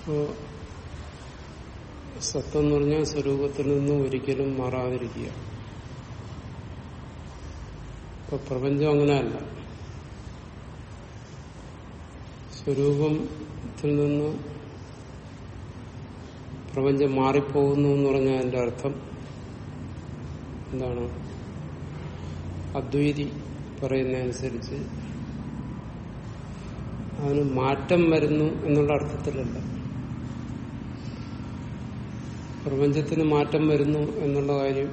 അപ്പോ സത്യം എന്ന് പറഞ്ഞാൽ സ്വരൂപത്തിൽ നിന്നും ഒരിക്കലും മാറാതിരിക്കുക ഇപ്പൊ പ്രപഞ്ചം അങ്ങനെയല്ല സ്വരൂപത്തിൽ നിന്ന് പ്രപഞ്ചം മാറിപ്പോകുന്നു എന്ന് പറഞ്ഞാൽ അതിന്റെ അർത്ഥം എന്താണ് അദ്വൈതി പറയുന്നതനുസരിച്ച് അതിന് മാറ്റം വരുന്നു എന്നുള്ള അർത്ഥത്തിലല്ല പ്രപഞ്ചത്തിന് മാറ്റം വരുന്നു എന്നുള്ള കാര്യം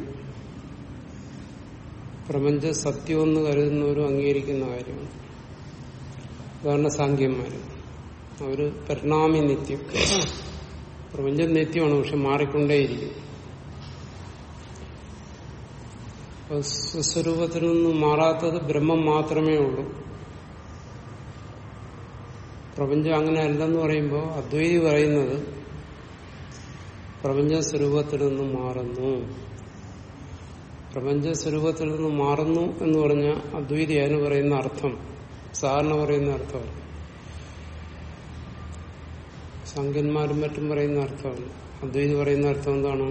പ്രപഞ്ച സത്യമെന്ന് കരുതുന്നവരും അംഗീകരിക്കുന്ന കാര്യമാണ് ഉദാഹരണ സാഖ്യന്മാർ അവര് പരിണാമി നിത്യം പ്രപഞ്ചം നിത്യമാണ് പക്ഷെ മാറിക്കൊണ്ടേയിരിക്കും സ്വസ്വരൂപത്തിൽ നിന്ന് മാറാത്തത് ബ്രഹ്മം മാത്രമേ ഉള്ളൂ പ്രപഞ്ചം അങ്ങനെ അല്ലെന്ന് പറയുമ്പോൾ അദ്വൈതി പറയുന്നത് പ്രപഞ്ച സ്വരൂപത്തിൽ നിന്ന് മാറുന്നു പ്രപഞ്ച സ്വരൂപത്തിൽ നിന്ന് മാറുന്നു എന്ന് പറഞ്ഞാൽ അദ്വൈതി അതിന് പറയുന്ന അർത്ഥം സാധാരണ പറയുന്ന അർത്ഥം സംഖ്യന്മാരും മറ്റും പറയുന്ന അർത്ഥമാണ് അദ്വൈതി പറയുന്ന അർത്ഥം എന്താണ്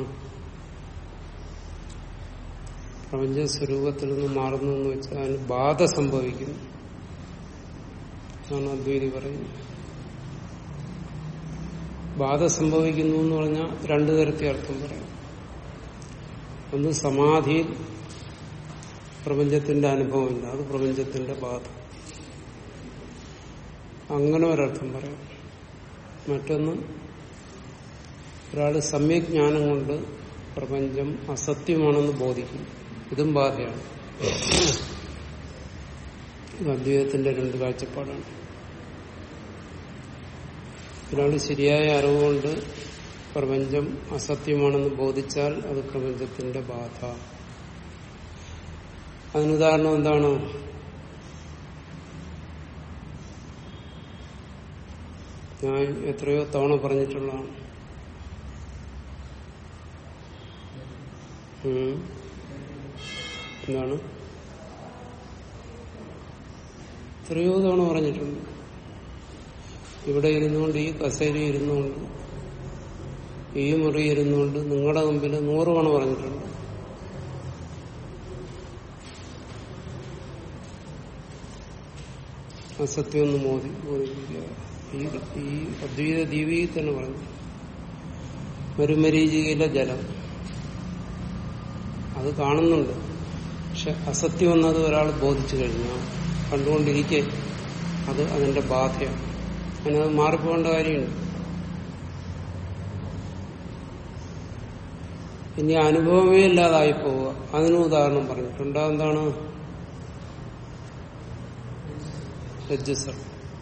പ്രപഞ്ച സ്വരൂപത്തിൽ നിന്ന് മാറുന്നു എന്ന് വെച്ചാൽ അതിന് ബാധ സംഭവിക്കുന്നു ആണ് അദ്വൈതി പറയുന്നത് ബാധ സംഭവിക്കുന്നു എന്ന് പറഞ്ഞാൽ രണ്ടു തരത്തിൽ അർത്ഥം പറയാം ഒന്ന് സമാധിയിൽ പ്രപഞ്ചത്തിന്റെ അനുഭവമില്ല അത് പ്രപഞ്ചത്തിന്റെ ബാധ അങ്ങനെ ഒരർത്ഥം പറയാം മറ്റൊന്ന് ഒരാൾ സമ്യജ്ഞാനം കൊണ്ട് പ്രപഞ്ചം അസത്യമാണെന്ന് ബോധിക്കും ഇതും ബാധയാണ് ഇത് അദ്വൈതത്തിന്റെ രണ്ട് കാഴ്ചപ്പാടാണ് ഒരാൾ ശരിയായ അറിവുകൊണ്ട് പ്രപഞ്ചം അസത്യമാണെന്ന് ബോധിച്ചാൽ അത് പ്രപഞ്ചത്തിന്റെ ബാധ അതിനുദാഹരണം എന്താണ് ഞാൻ എത്രയോ തവണ പറഞ്ഞിട്ടുള്ളതാണ് ഉം. എന്താണ് എത്രയോ തവണ പറഞ്ഞിട്ടുണ്ട് ഇവിടെ ഇരുന്നുകൊണ്ട് ഈ കസേര ഇരുന്നുകൊണ്ട് ഈ മുറി ഇരുന്നുകൊണ്ട് നിങ്ങളുടെ മുമ്പിൽ നൂറ് തവണ പറഞ്ഞിട്ടുണ്ട് അസത്യം ഒന്ന് മോദി ബോധിപ്പിക്കുക ഈ ഈ അദ്വൈത ദീപിയിൽ തന്നെ പറഞ്ഞു മരുമരീചികയിലെ ജലം അത് കാണുന്നുണ്ട് പക്ഷെ അസത്യം എന്നത് ഒരാൾ ബോധിച്ചു കഴിഞ്ഞാൽ കണ്ടുകൊണ്ടിരിക്കെ അത് അതിന്റെ ബാധയാണ് അതിനത് മാറിപ്പോകേണ്ട കാര്യമുണ്ട് ഇനി അനുഭവമേ ഇല്ലാതായി പോവുക അതിനും ഉദാഹരണം പറഞ്ഞിട്ടുണ്ട് എന്താണ് രജ്ജുസർ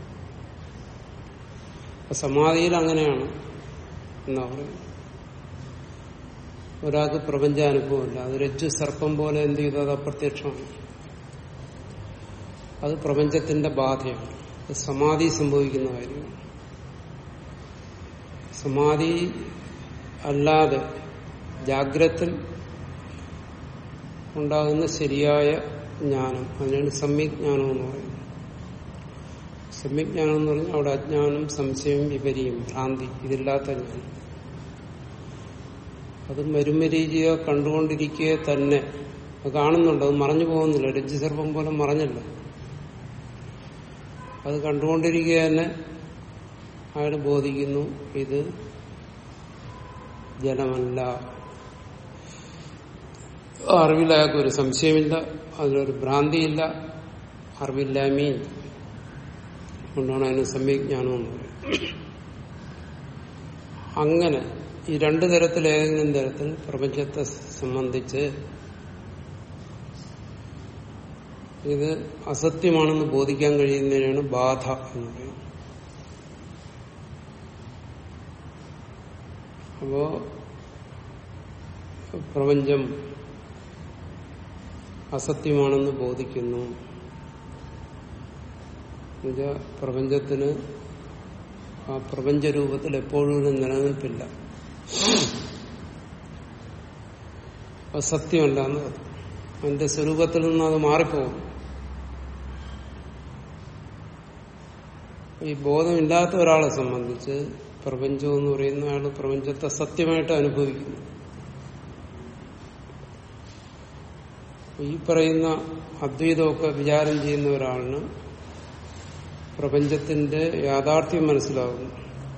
സമാധിയിൽ അങ്ങനെയാണ് എന്നാ പറയുന്നത് ഒരാൾക്ക് പ്രപഞ്ചാനുഭവമില്ല അത് രജ്ജു സർപ്പം പോലെ എന്ത് ചെയ്തു അത് അപ്രത്യക്ഷമാണ് അത് പ്രപഞ്ചത്തിന്റെ ബാധയാണ് അത് സമാധി സംഭവിക്കുന്ന കാര്യമാണ് സമാധി അല്ലാതെ ജാഗ്രത്തിൽ ഉണ്ടാകുന്ന ശരിയായ ജ്ഞാനം അതിനാണ് സമ്യജ്ഞാനം എന്ന് പറയുന്നത് സമ്യജ്ഞാനം എന്ന് പറഞ്ഞാൽ അവിടെ അജ്ഞാനം സംശയം വിപരിയും ഭ്രാന്തി ഇതില്ലാത്ത ജ്ഞാനം അത് മരുമരീചിക കണ്ടുകൊണ്ടിരിക്കെ തന്നെ അത് കാണുന്നുണ്ട് അത് മറഞ്ഞു പോകുന്നില്ല രജ്ജുസർപ്പം പോലെ മറഞ്ഞല്ല അത് കണ്ടുകൊണ്ടിരിക്കുക തന്നെ അയാൾ ബോധിക്കുന്നു ഇത് ജലമല്ല അറിവിൽ അയാൾക്ക് ഒരു സംശയമില്ല അതിലൊരു ഭ്രാന്തിയില്ല അറിവില്ലാമീ കൊണ്ടാണ് അതിന് സമ്യജ്ഞാനം എന്ന് പറയുന്നത് അങ്ങനെ ഈ രണ്ടു തരത്തിൽ ഏതെങ്കിലും തരത്തിൽ പ്രപഞ്ചത്തെ സംബന്ധിച്ച് ഇത് അസത്യമാണെന്ന് ബോധിക്കാൻ കഴിയുന്നതിനാണ് ബാധ എന്ന് പറയുന്നത് അപ്പോ പ്രപഞ്ചം അസത്യമാണെന്ന് ബോധിക്കുന്നു എന്നുവെച്ചാൽ പ്രപഞ്ചത്തിന് ആ പ്രപഞ്ചരൂപത്തിൽ എപ്പോഴും ഒരു നിലനിൽപ്പില്ല അത് സത്യമല്ല എന്ന് അതിന്റെ സ്വരൂപത്തിൽ നിന്ന് അത് മാറിപ്പോകും ഈ ബോധമില്ലാത്ത ഒരാളെ സംബന്ധിച്ച് പ്രപഞ്ചം എന്ന് പറയുന്ന അയാൾ പ്രപഞ്ചത്തെ സത്യമായിട്ട് അനുഭവിക്കുന്നു ഈ പറയുന്ന അദ്വൈതമൊക്കെ വിചാരം ചെയ്യുന്ന ഒരാളിന് പ്രപഞ്ചത്തിന്റെ യാഥാർത്ഥ്യം മനസ്സിലാകുന്നു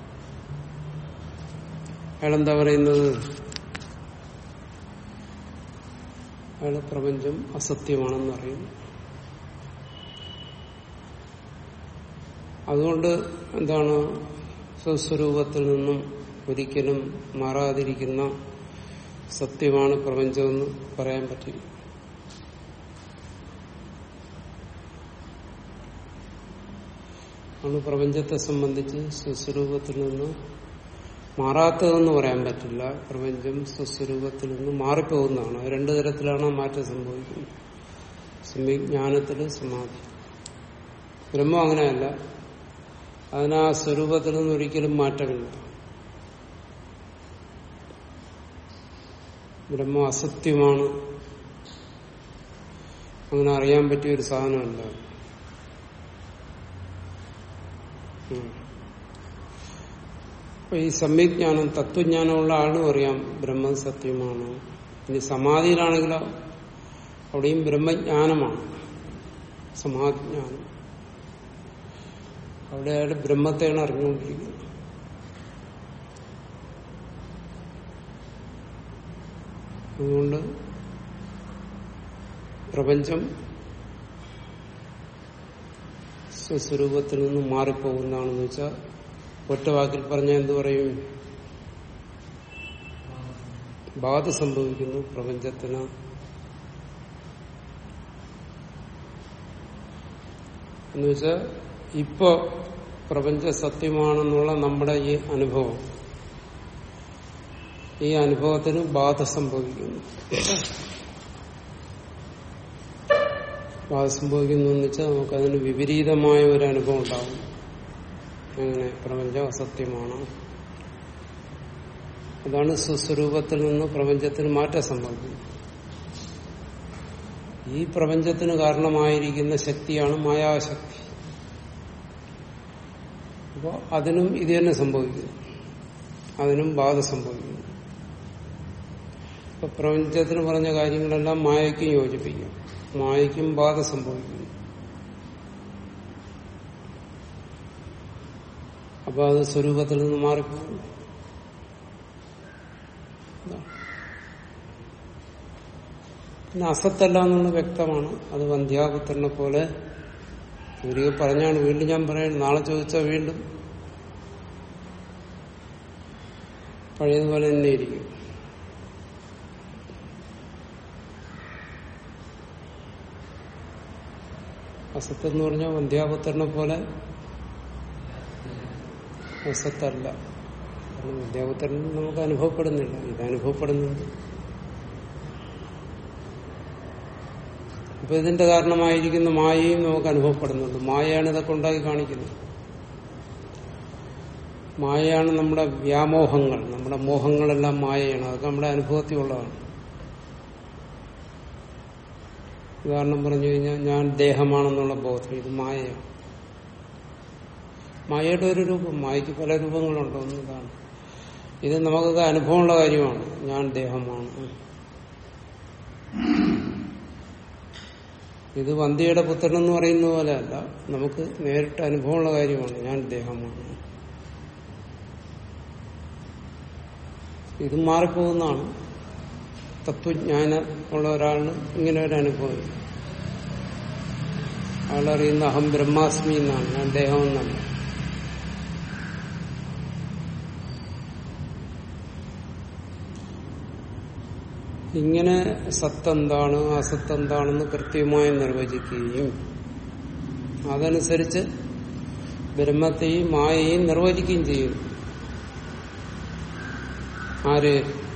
അയാളെന്താ പറയുന്നത് അയാൾ പ്രപഞ്ചം അസത്യമാണെന്ന് അറിയുന്നു അതുകൊണ്ട് എന്താണ് സ്വസ്വരൂപത്തിൽ നിന്നും ഒരിക്കലും മാറാതിരിക്കുന്ന സത്യമാണ് പ്രപഞ്ചമെന്ന് പറയാൻ പറ്റില്ല ആണ് പ്രപഞ്ചത്തെ സംബന്ധിച്ച് സ്വസ്വരൂപത്തിൽ നിന്ന് മാറാത്തതെന്ന് പറയാൻ പറ്റില്ല പ്രപഞ്ചം സ്വസ്വരൂപത്തിൽ നിന്ന് മാറിപ്പോകുന്നതാണ് അത് രണ്ടു തരത്തിലാണ് ആ മാറ്റം സംഭവിക്കുന്നത് സംവിജ്ഞാനത്തില് സമാധി ബ്രഹ്മം അങ്ങനെയല്ല അതിന് ആ സ്വരൂപത്തിൽ നിന്ന് ഒരിക്കലും മാറ്റമില്ല ബ്രഹ്മം അസത്യമാണ് അങ്ങനെ അറിയാൻ പറ്റിയ ഒരു സാധനമല്ല ഉം. അപ്പൊ ഈ സമ്യജ്ഞാനം തത്വജ്ഞാനമുള്ള ആളും അറിയാം ബ്രഹ്മം സത്യമാണ് ഇനി സമാധിയിലാണെങ്കിലോ അവിടെയും ബ്രഹ്മജ്ഞാനമാണ് സമാധിജ്ഞാനം അവിടെ അയാൾ ബ്രഹ്മത്തെയാണ് അറിഞ്ഞുകൊണ്ടിരിക്കുന്നത് അതുകൊണ്ട് പ്രപഞ്ചം സ്വസ്വരൂപത്തിൽ നിന്ന് മാറിപ്പോകുന്നതാണെന്ന് വെച്ചാൽ ഒറ്റ വാക്കിൽ പറഞ്ഞാൽ എന്തു പറയും ബാധ സംഭവിക്കുന്നു പ്രപഞ്ചത്തിന് എന്നുവെച്ചാൽ ഇപ്പോ പ്രപഞ്ച സത്യമാണെന്നുള്ള നമ്മുടെ ഈ അനുഭവം ഈ അനുഭവത്തിന് ബാധ സംഭവിക്കുന്നു ബാധ സംഭവിക്കുന്നു എന്ന് വെച്ചാൽ നമുക്കതിന് വിപരീതമായ ഒരു അനുഭവം ഉണ്ടാകും അങ്ങനെ പ്രപഞ്ചം അസത്യമാണ് അതാണ് സ്വസ്വരൂപത്തിൽ നിന്ന് പ്രപഞ്ചത്തിന് മാറ്റം സംഭവിക്കുന്നത് ഈ പ്രപഞ്ചത്തിന് കാരണമായിരിക്കുന്ന ശക്തിയാണ് മായാശക്തി അപ്പോൾ അതിനും ഇത് തന്നെ സംഭവിക്കുന്നു അതിനും ബാധ സംഭവിക്കുന്നു ഇപ്പൊ പ്രപഞ്ചത്തിന് പറഞ്ഞ കാര്യങ്ങളെല്ലാം മായയ്ക്കും യോജിപ്പിക്കും മായയ്ക്കും ബാധ സംഭവിക്കുന്നു അപ്പൊ അത് സ്വരൂപത്തിൽ നിന്ന് മാറിപ്പോകും പിന്നെ അസത്തല്ല എന്നുള്ളത് വ്യക്തമാണ് അത് വന്ധ്യാപുത്രനെ പോലെ ഒരിക്കൽ പറഞ്ഞാണ് വീണ്ടും ഞാൻ പറയുന്നത് നാളെ ചോദിച്ചാൽ വീണ്ടും പഴയതുപോലെ തന്നെ ഇരിക്കും അസത്തെന്ന് പറഞ്ഞാൽ വന്ധ്യാപുത്രനെ പോലെ അസത്തല്ല കാരണം വന്ധ്യാപുത്രൻ നമുക്ക് അനുഭവപ്പെടുന്നില്ല ഇത് അനുഭവപ്പെടുന്നുണ്ട് അപ്പൊ ഇതിന്റെ കാരണമായിരിക്കുന്ന മായയും നമുക്ക് അനുഭവപ്പെടുന്നുണ്ട് മായയാണ് ഇതൊക്കെ ഉണ്ടാക്കി കാണിക്കുന്നത് മായയാണ് നമ്മുടെ വ്യാമോഹങ്ങൾ നമ്മുടെ മോഹങ്ങളെല്ലാം മായയാണ് അതൊക്കെ നമ്മുടെ അനുഭവത്തിലുള്ളതാണ് ഉദാഹരണം പറഞ്ഞു കഴിഞ്ഞാൽ ഞാൻ ദേഹമാണെന്നുള്ള ബോധം ഇത് മായയാണ് മായയുടെ ഒരു രൂപം മായയ്ക്ക് പല രൂപങ്ങളുണ്ട് ഒന്നിതാണ് ഇത് നമുക്കൊക്കെ അനുഭവമുള്ള കാര്യമാണ് ഞാൻ ദേഹമാണ് ഇത് വന്ധ്യയുടെ പുത്രൻ എന്ന് പറയുന്ന പോലെ അല്ല നമുക്ക് നേരിട്ട് അനുഭവമുള്ള കാര്യമാണ് ഞാൻ ദേഹമാണ് ഇത് മാറിപ്പോകുന്നതാണ് തത്വജ്ഞാനം ഉള്ള ഒരാളിന് ഇങ്ങനെ ഒരു അനുഭവം അയാളറിയുന്ന അഹം ബ്രഹ്മാസ്മി എന്നാണ് ഞാൻ ദേഹം എന്നല്ല ഇങ്ങനെ സത്തെന്താണ് അസത്തെന്താണെന്ന് കൃത്യമായി നിർവചിക്കുകയും അതനുസരിച്ച് ബ്രഹ്മത്തെയും മായയെയും നിർവചിക്കുകയും ചെയ്യുന്നു ആര്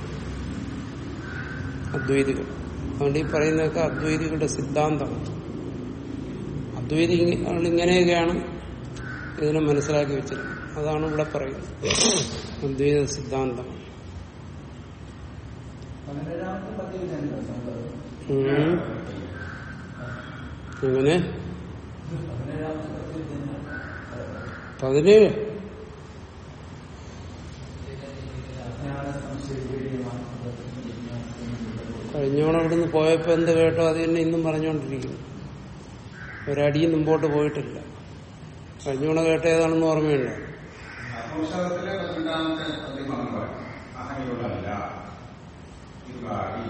അദ്വൈതികൾ അതുകൊണ്ട് ഈ പറയുന്നതൊക്കെ അദ്വൈതികളുടെ സിദ്ധാന്തമാണ് അദ്വൈതികൾ ഇങ്ങനെയൊക്കെയാണ് ഇതിനെ മനസ്സിലാക്കി വെച്ചിരിക്കുന്നത് അതാണ് ഇവിടെ പറയുന്നത് അദ്വൈത സിദ്ധാന്തം പതിനേഴാമത്തെ പദ്യമില്ലല്ലോ സംഭവം ഉം. എങ്ങനെ പതിനേഴാമത്തെ പദ്യത്തിൽ തന്നെ പതിനേഴ് കഴിഞ്ഞോണം ഇവിടുന്ന് പോയപ്പോ എന്ത് കേട്ടോ അത് തന്നെ ഇന്നും പറഞ്ഞുകൊണ്ടിരിക്കുന്നു ഒരടിയും മുമ്പോട്ട് പോയിട്ടില്ല കഴിഞ്ഞോണ കേട്ട ഏതാണെന്ന് ഓർമ്മയുണ്ട് ആത്മവിശ്വാസത്തിലെ പന്ത്രണ്ടാമത്തെ പ്രതിമാണ് പറയുന്നത് അഹനിയുള്ളതല്ല ഇരുകാടി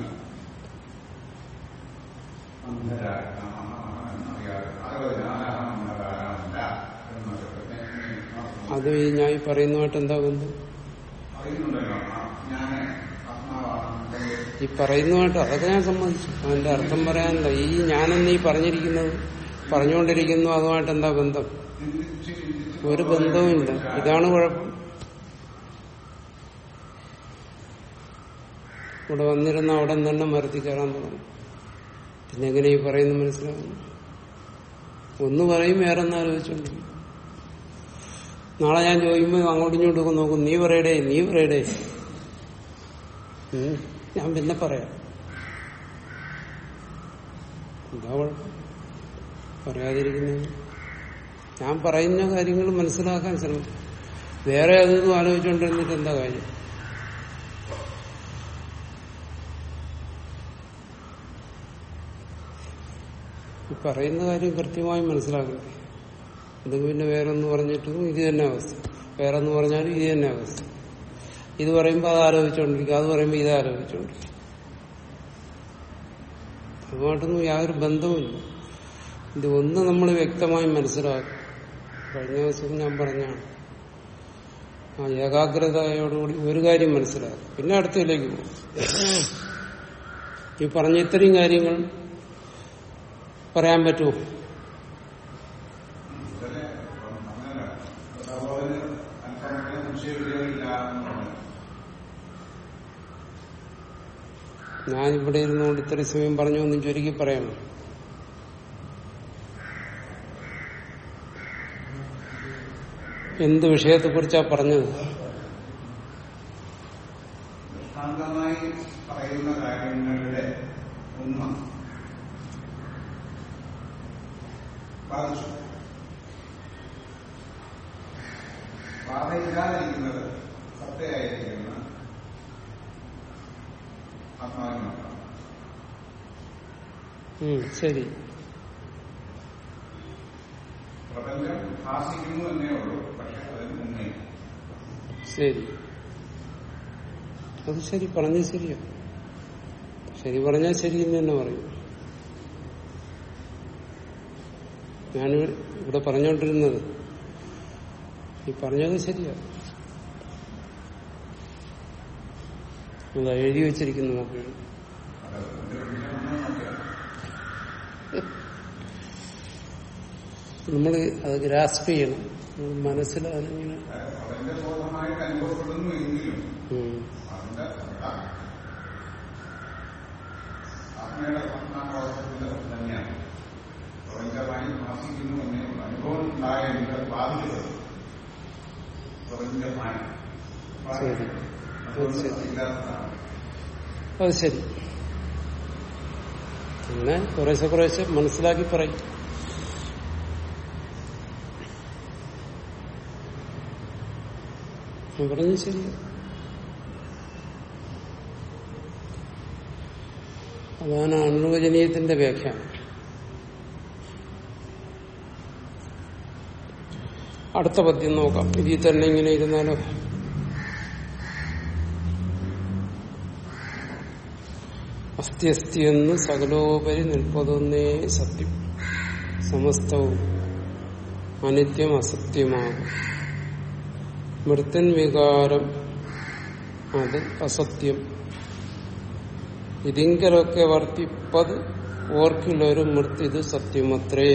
അന്ധര അറിയാതെ അറുപതിനാലാം അന്ധകാരമല്ല എന്നൊക്കെ പിന്നെ അത് ഈ ഞാൻ ഈ പറയുന്നതായിട്ട് എന്താ ബന്ധം അറിയുന്നുണ്ടല്ലോ ആ, ഞാന് ആത്മാവാണ് ഈ പറയുന്നതായിട്ട് അതൊക്കെ ഞാൻ സമ്മതിച്ചു അതിന്റെ അർത്ഥം പറയാനല്ല ഈ ഞാനെന്ന് ഈ പറഞ്ഞിരിക്കുന്നത് പറഞ്ഞുകൊണ്ടിരിക്കുന്നു അതുമായിട്ട് എന്താ ബന്ധം ചിന്തിച്ച് ചിന്തിച്ച് ഒരു ബന്ധവുമില്ല ഇതാണ് കുഴപ്പം ഇവിടെ വന്നിരുന്ന അവിടെ തന്നെ മരത്തിൽ കയറാൻ തുടങ്ങും പിന്നെ എങ്ങനെ ഈ പറയുന്നത് മനസ്സിലാകുന്നു ഒന്ന് പറയും വേറെ ഒന്ന് ആലോചിച്ചോണ്ടിരിക്കും നാളെ ഞാൻ ചോദിക്കുമ്പോൾ അങ്ങോട്ടും ഇങ്ങോട്ടും നോക്കും നീ പറയടേ നീ പറയടേ ഉം, ഞാൻ പിന്നെ പറയാം എന്താ കുഴപ്പം പറയാതിരിക്കുന്നത് ഞാൻ പറയുന്ന കാര്യങ്ങൾ മനസ്സിലാക്കാൻ ശ്രമിക്കും വേറെ അതൊന്നും ആലോചിച്ചുകൊണ്ടിരുന്നിട്ട് എന്താ കാര്യം ഈ പറയുന്ന കാര്യം കൃത്യമായി മനസ്സിലാക്കണ്ടേ അത് പിന്നെ വേറൊന്ന് പറഞ്ഞിട്ടും ഇത് തന്നെ അവസ്ഥ വേറെ ഒന്ന് പറഞ്ഞാലും ഇത് തന്നെ അവസ്ഥ ഇത് പറയുമ്പോൾ അത് ആലോചിച്ചുകൊണ്ടിരിക്കും അത് പറയുമ്പോൾ ഇത് ആലോചിച്ചുകൊണ്ടിരിക്കും അതുമായിട്ടൊന്നും യാതൊരു ബന്ധവുമില്ല ഇത് ഒന്ന് നമ്മൾ വ്യക്തമായി മനസ്സിലാക്കും കഴിഞ്ഞ ദിവസം ഞാൻ പറഞ്ഞാണ് ആ ഏകാഗ്രതയോടുകൂടി ഒരു കാര്യം മനസ്സിലാക്കും പിന്നെ അടുത്തതിലേക്ക് പോകും ഈ പറഞ്ഞ ഇത്രയും കാര്യങ്ങൾ പറയാൻ പറ്റുമോ ഇതല്ലേ അപ്പം അങ്ങനല്ല സഹോദരന് അല്പമൊക്കെ സംശയവിധികളില്ല എന്ന് പറഞ്ഞു ഞാൻ ഇവിടെ ഇരുന്നുകൊണ്ട് ഇത്രയും സമയം പറഞ്ഞു എന്ന് ചുരുക്കി പറയണം എന്ത് വിഷയത്തെക്കുറിച്ചാ പറഞ്ഞത് ദൃഷ്ടാന്തമായി പറയുന്ന കാര്യങ്ങളുടെ ഉണ്മ ബാധിച്ചു ബാധയില്ലാതിരിക്കുന്നത് സത്തയായിരിക്കുന്ന ആത്മാവിന് മാത്രം ഉം, ശരി പ്രപഞ്ചം ഭാസിക്കുന്നു എന്നേ ഉള്ളൂ പക്ഷെ അതിന് ഉണ്മയില്ല ശരി അത് ശരി പറഞ്ഞത് ശരിയാ ശരി പറഞ്ഞാൽ ശരി എന്ന് തന്നെ പറയും ഞാൻ ഇവിടെ പറഞ്ഞുകൊണ്ടിരുന്നത് ഈ പറഞ്ഞത് ശരിയാ അതാ എഴുതി വെച്ചിരിക്കുന്നു നമുക്ക് അത് അതിന്റെ വിഷയമൊന്നും നോക്കിയാൽ നമ്മൾ അത് ഗ്രാസ്പ് ചെയ്യണം നമ്മൾ മനസ്സിൽ അതിങ്ങനെ അതിന്റെ ബോധമായിട്ട് അനുഭവപ്പെടുന്നു എങ്കിലും ഉം. അതിന്റെ സത്ത ആത്മയുടെ ആത്മാപ്രവർത്തനത്തിന്റെ തന്നെയാണ് പ്രപഞ്ചമായി ഭാസിക്കുന്നു എന്നേ ഉള്ളൂ അനുഭവം ഉണ്ടായെങ്കിൽ അത് ബാധിച്ചത് പ്രപഞ്ചമാണ് ശരി. അതുകൊണ്ട് ശരി. ഇല്ലാത്തതാണ് അത് ശരി അങ്ങനെ കുറേശ്ശെ കുറേശ്ശെ മനസ്സിലാക്കി പറയും ഞാൻ പറഞ്ഞത് ശരി അതാണ് അണുവചനീയത്തിന്റെ വ്യാഖ്യാനം അടുത്ത പദ്യം നോക്കാം ഇതിൽ തന്നെ ഇങ്ങനെ ഇരുന്നാലോ അസ്ഥി അസ്ഥി എന്ന് സകലോപരി നിൽപ്പതൊന്നേ സത്യം സമസ്തവും അനിത്യം അസത്യമാകും മൃത്യൻ വികാരം അത് അസത്യം ഇതിങ്കലൊക്കെ വർത്തിപ്പത് ഓർക്കിലൊരു മൃത്യത് സത്യമത്രേ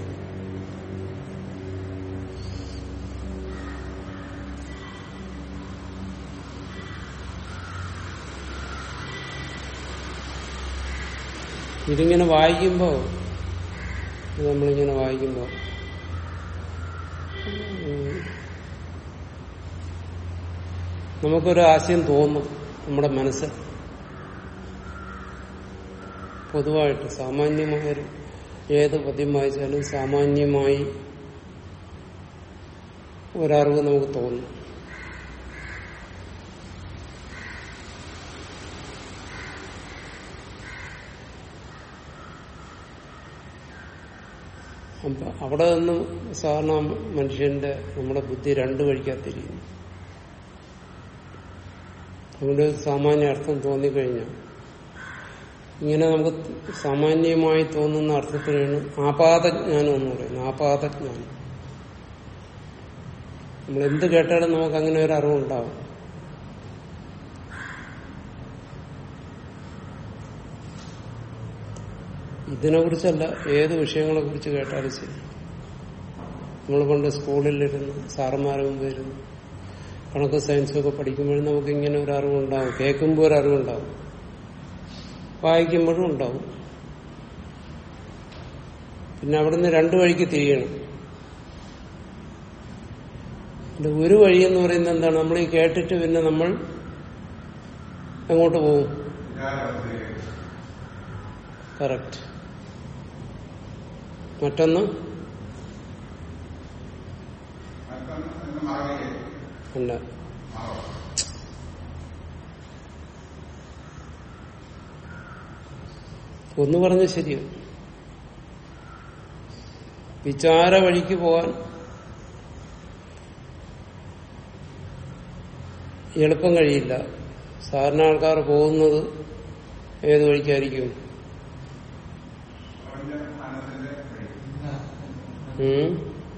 ഇതിങ്ങനെ വായിക്കുമ്പോ ഇത് നമ്മളിങ്ങനെ വായിക്കുമ്പോ ഉം, നമുക്കൊരു ആശയം തോന്നും നമ്മുടെ മനസ്സ് പൊതുവായിട്ട് സാമാന്യമായൊരു ഏത് പദ്യം വായിച്ചാലും സാമാന്യമായി ഒരറിവ് നമുക്ക് തോന്നും അപ്പൊ അവിടെ നിന്ന് സാധാരണ മനുഷ്യന്റെ നമ്മുടെ ബുദ്ധി രണ്ടു വഴിക്കാത്തിരിക്കുന്നു അതുകൊണ്ട് സാമാന്യ അർത്ഥം തോന്നിക്കഴിഞ്ഞാൽ ഇങ്ങനെ നമുക്ക് സാമാന്യമായി തോന്നുന്ന അർത്ഥത്തിനാണ് ആപാതജ്ഞാനം എന്ന് പറയുന്നത് ആപാതജ്ഞാനം നമ്മൾ എന്ത് കേട്ടാലും നമുക്ക് അങ്ങനെ ഒരു അറിവുണ്ടാവും ഇതിനെ കുറിച്ചല്ല ഏത് വിഷയങ്ങളെ കുറിച്ച് കേട്ടാലും ശരി നമ്മൾ പണ്ട് സ്കൂളിലിരുന്ന് സാറന്മാരുടെ മുമ്പ് ഇരുന്ന് കണക്ക് സയൻസും ഒക്കെ പഠിക്കുമ്പോഴും നമുക്ക് ഇങ്ങനെ ഒരു അറിവുണ്ടാവും കേൾക്കുമ്പോൾ ഒരു അറിവുണ്ടാവും വായിക്കുമ്പോഴും ഉണ്ടാവും പിന്നെ അവിടുന്ന് രണ്ടു വഴിക്ക് തിരിയണം ഇത് ഒരു വഴി എന്ന് പറയുന്നത് എന്താണ് നമ്മൾ ഈ കേട്ടിട്ട് പിന്നെ നമ്മൾ എങ്ങോട്ട് പോകും വികാരാവസ്ഥയിലേക്ക് കറക്റ്റ് മറ്റൊന്ന് മറ്റൊന്ന് എന്ന മറവിലേക്ക് അല്ല മാറും ഒന്ന് പറഞ്ഞ ശരിയാണ് വിചാര വഴിക്ക് പോകാൻ എളുപ്പം കഴിയില്ല സാധാരണ ആൾക്കാർ പോകുന്നത് ഏത് വഴിക്കായിരിക്കും അവന്റെ മനസ്സിന്റെ വഴി ഉം?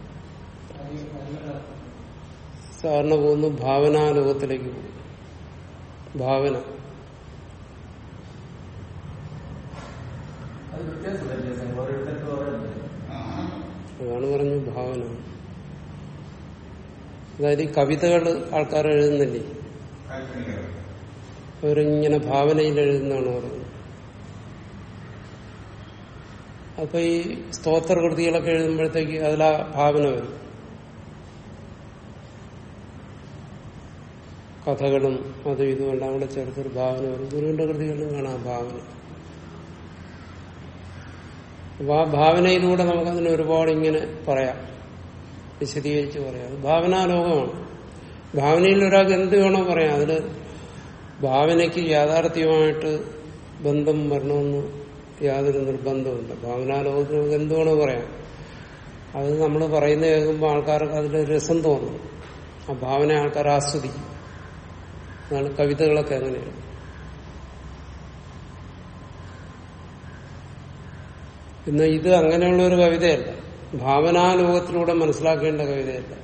സാധാരണ പോകുന്നു ഭാവനാലോകത്തിലേക്ക് പോകും ഭാവന അത് വ്യത്യാസമല്ലേ സാർ? ഓരോരുത്തർക്ക് ഓരോരുത്തർ ആ അതാണ് പറഞ്ഞു ഭാവന അതായത് ഈ കവിതകൾ ആൾക്കാർ എഴുതുന്നില്ലേ കാൽപ്പനികത അവരിങ്ങനെ ഭാവനയിൽ എഴുതുന്നതാണ് പറയുന്നത് അപ്പൊ ഈ സ്തോത്ര കൃതികളൊക്കെ എഴുതുമ്പോഴത്തേക്ക് അതിലാ ഭാവന വരും കഥകളും അതും ഇതും എല്ലാം കൂടെ ചേർത്തൊരു ഭാവന വരും ഗുരുവിന്റെ കൃതികളിലും കാണാം ഭാവന അപ്പൊ ആ ഭാവനയിലൂടെ നമുക്കതിന് ഒരുപാട് ഇങ്ങനെ പറയാം വിശദീകരിച്ച് പറയാം അത് ഭാവനാലോകമാണ് ഭാവനയിൽ ഒരാൾക്ക് എന്ത് വേണോ പറയാം അതില് ഭാവനയ്ക്ക് യാഥാർത്ഥ്യമായിട്ട് ബന്ധം വരണമെന്ന് യാതൊരു നിർബന്ധമില്ല ഭാവനാലോകത്തിന് നമുക്ക് എന്ത് വേണോ പറയാം അത് നമ്മൾ പറയുന്നത് കേൾക്കുമ്പോൾ ആൾക്കാർക്ക് അതിൽ രസം തോന്നും ആ ഭാവന ആൾക്കാർ ആസ്വദിക്കും അതാണ് കവിതകളൊക്കെ അങ്ങനെയാണ് ഇന്ന് ഇത് അങ്ങനെയുള്ള ഒരു കവിതയല്ല ഭാവനാലോകത്തിലൂടെ മനസ്സിലാക്കേണ്ട കവിതയല്ല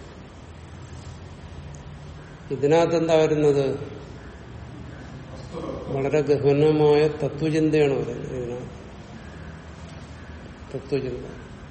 ഇതിനകത്ത് എന്താ വരുന്നത് വളരെ ഗഹനമായ തത്വചിന്തയാണ് പറയുന്നത് ഇതിനകത്ത് തത്വചിന്ത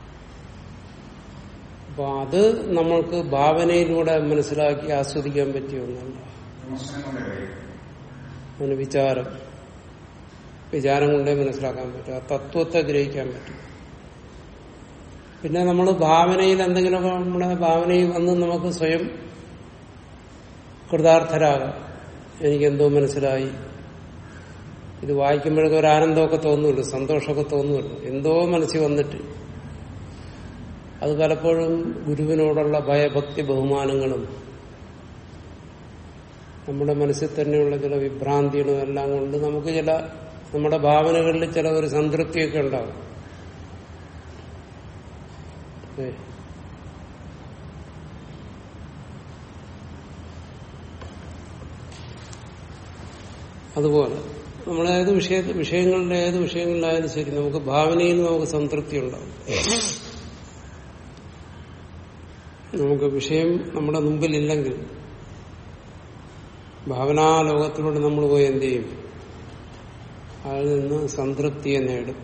അപ്പൊ അത് നമ്മൾക്ക് ഭാവനയിലൂടെ മനസ്സിലാക്കി ആസ്വദിക്കാൻ പറ്റിയ ഒന്നല്ല വിമർശനം കൊണ്ടേ കഴിയും അതിന് വിചാരം വിചാരം കൊണ്ടേ മനസ്സിലാക്കാൻ പറ്റും ആ തത്വത്തെ ഗ്രഹിക്കാൻ പറ്റും പിന്നെ നമ്മൾ ഭാവനയിൽ എന്തെങ്കിലുമൊക്കെ നമ്മുടെ ഭാവനയിൽ വന്ന് നമുക്ക് സ്വയം കൃതാർത്ഥരാകാം എനിക്കെന്തോ മനസ്സിലായി ഇത് വായിക്കുമ്പോഴൊക്കെ ഒരു ആനന്ദമൊക്കെ തോന്നുമല്ലോ സന്തോഷമൊക്കെ തോന്നുമല്ലോ എന്തോ മനസ്സിൽ വന്നിട്ട് അത് പലപ്പോഴും ഗുരുവിനോടുള്ള ഭയഭക്തി ബഹുമാനങ്ങളും നമ്മുടെ മനസ്സിൽ തന്നെയുള്ള ചില വിഭ്രാന്തികളും എല്ലാം കൊണ്ട് നമുക്ക് ചില നമ്മുടെ ഭാവനകളിൽ ചില ഒരു സംതൃപ്തിയൊക്കെ ഉണ്ടാവും ഏ. അതുപോലെ നമ്മൾ ഏത് വിഷയ വിഷയങ്ങളുടെ ഏത് വിഷയങ്ങളിലായാലും ശരി നമുക്ക് ഭാവനയിൽ നമുക്ക് സംതൃപ്തി ഉണ്ടാവും നമുക്ക് വിഷയം നമ്മുടെ മുമ്പിലില്ലെങ്കിൽ ഭാവനാലോകത്തിലൂടെ നമ്മൾ പോയി എന്ത് ചെയ്യും അതിൽ നിന്ന് സംതൃപ്തിയെ നേടും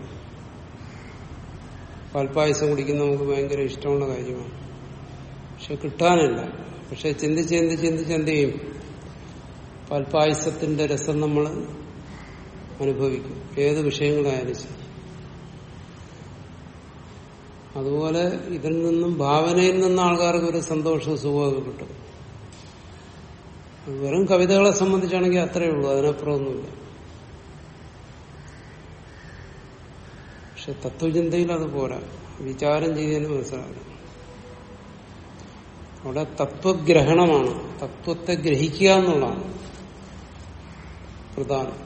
പാൽപ്പായസം കുടിക്കുന്ന നമുക്ക് ഭയങ്കര ഇഷ്ടമുള്ള കാര്യമാണ് പക്ഷെ കിട്ടാനില്ല പക്ഷെ ചിന്തിച്ച് ചിന്തിച്ച് ചിന്തിച്ച് എന്ത് ചെയ്യും പാൽപ്പായസത്തിന്റെ രസം നമ്മൾ അനുഭവിക്കും ഏത് വിഷയങ്ങളായാലും ശരി അതുപോലെ ഇതിൽ നിന്നും ഭാവനയിൽ നിന്ന് ആൾക്കാർക്ക് ഒരു സന്തോഷവും സുഖമൊക്കെ കിട്ടും അത് വെറും കവിതകളെ സംബന്ധിച്ചാണെങ്കിൽ അത്രയേ ഉള്ളൂ അതിനപ്പുറമൊന്നുമില്ല പക്ഷെ തത്വചിന്തയിൽ അത് പോരാ വിചാരം ചെയ്തതിന് മനസ്സിലാക്കണം അവിടെ തത്വഗ്രഹണമാണ് തത്വത്തെ ഗ്രഹിക്കുക എന്നുള്ളതാണ് പ്രധാനം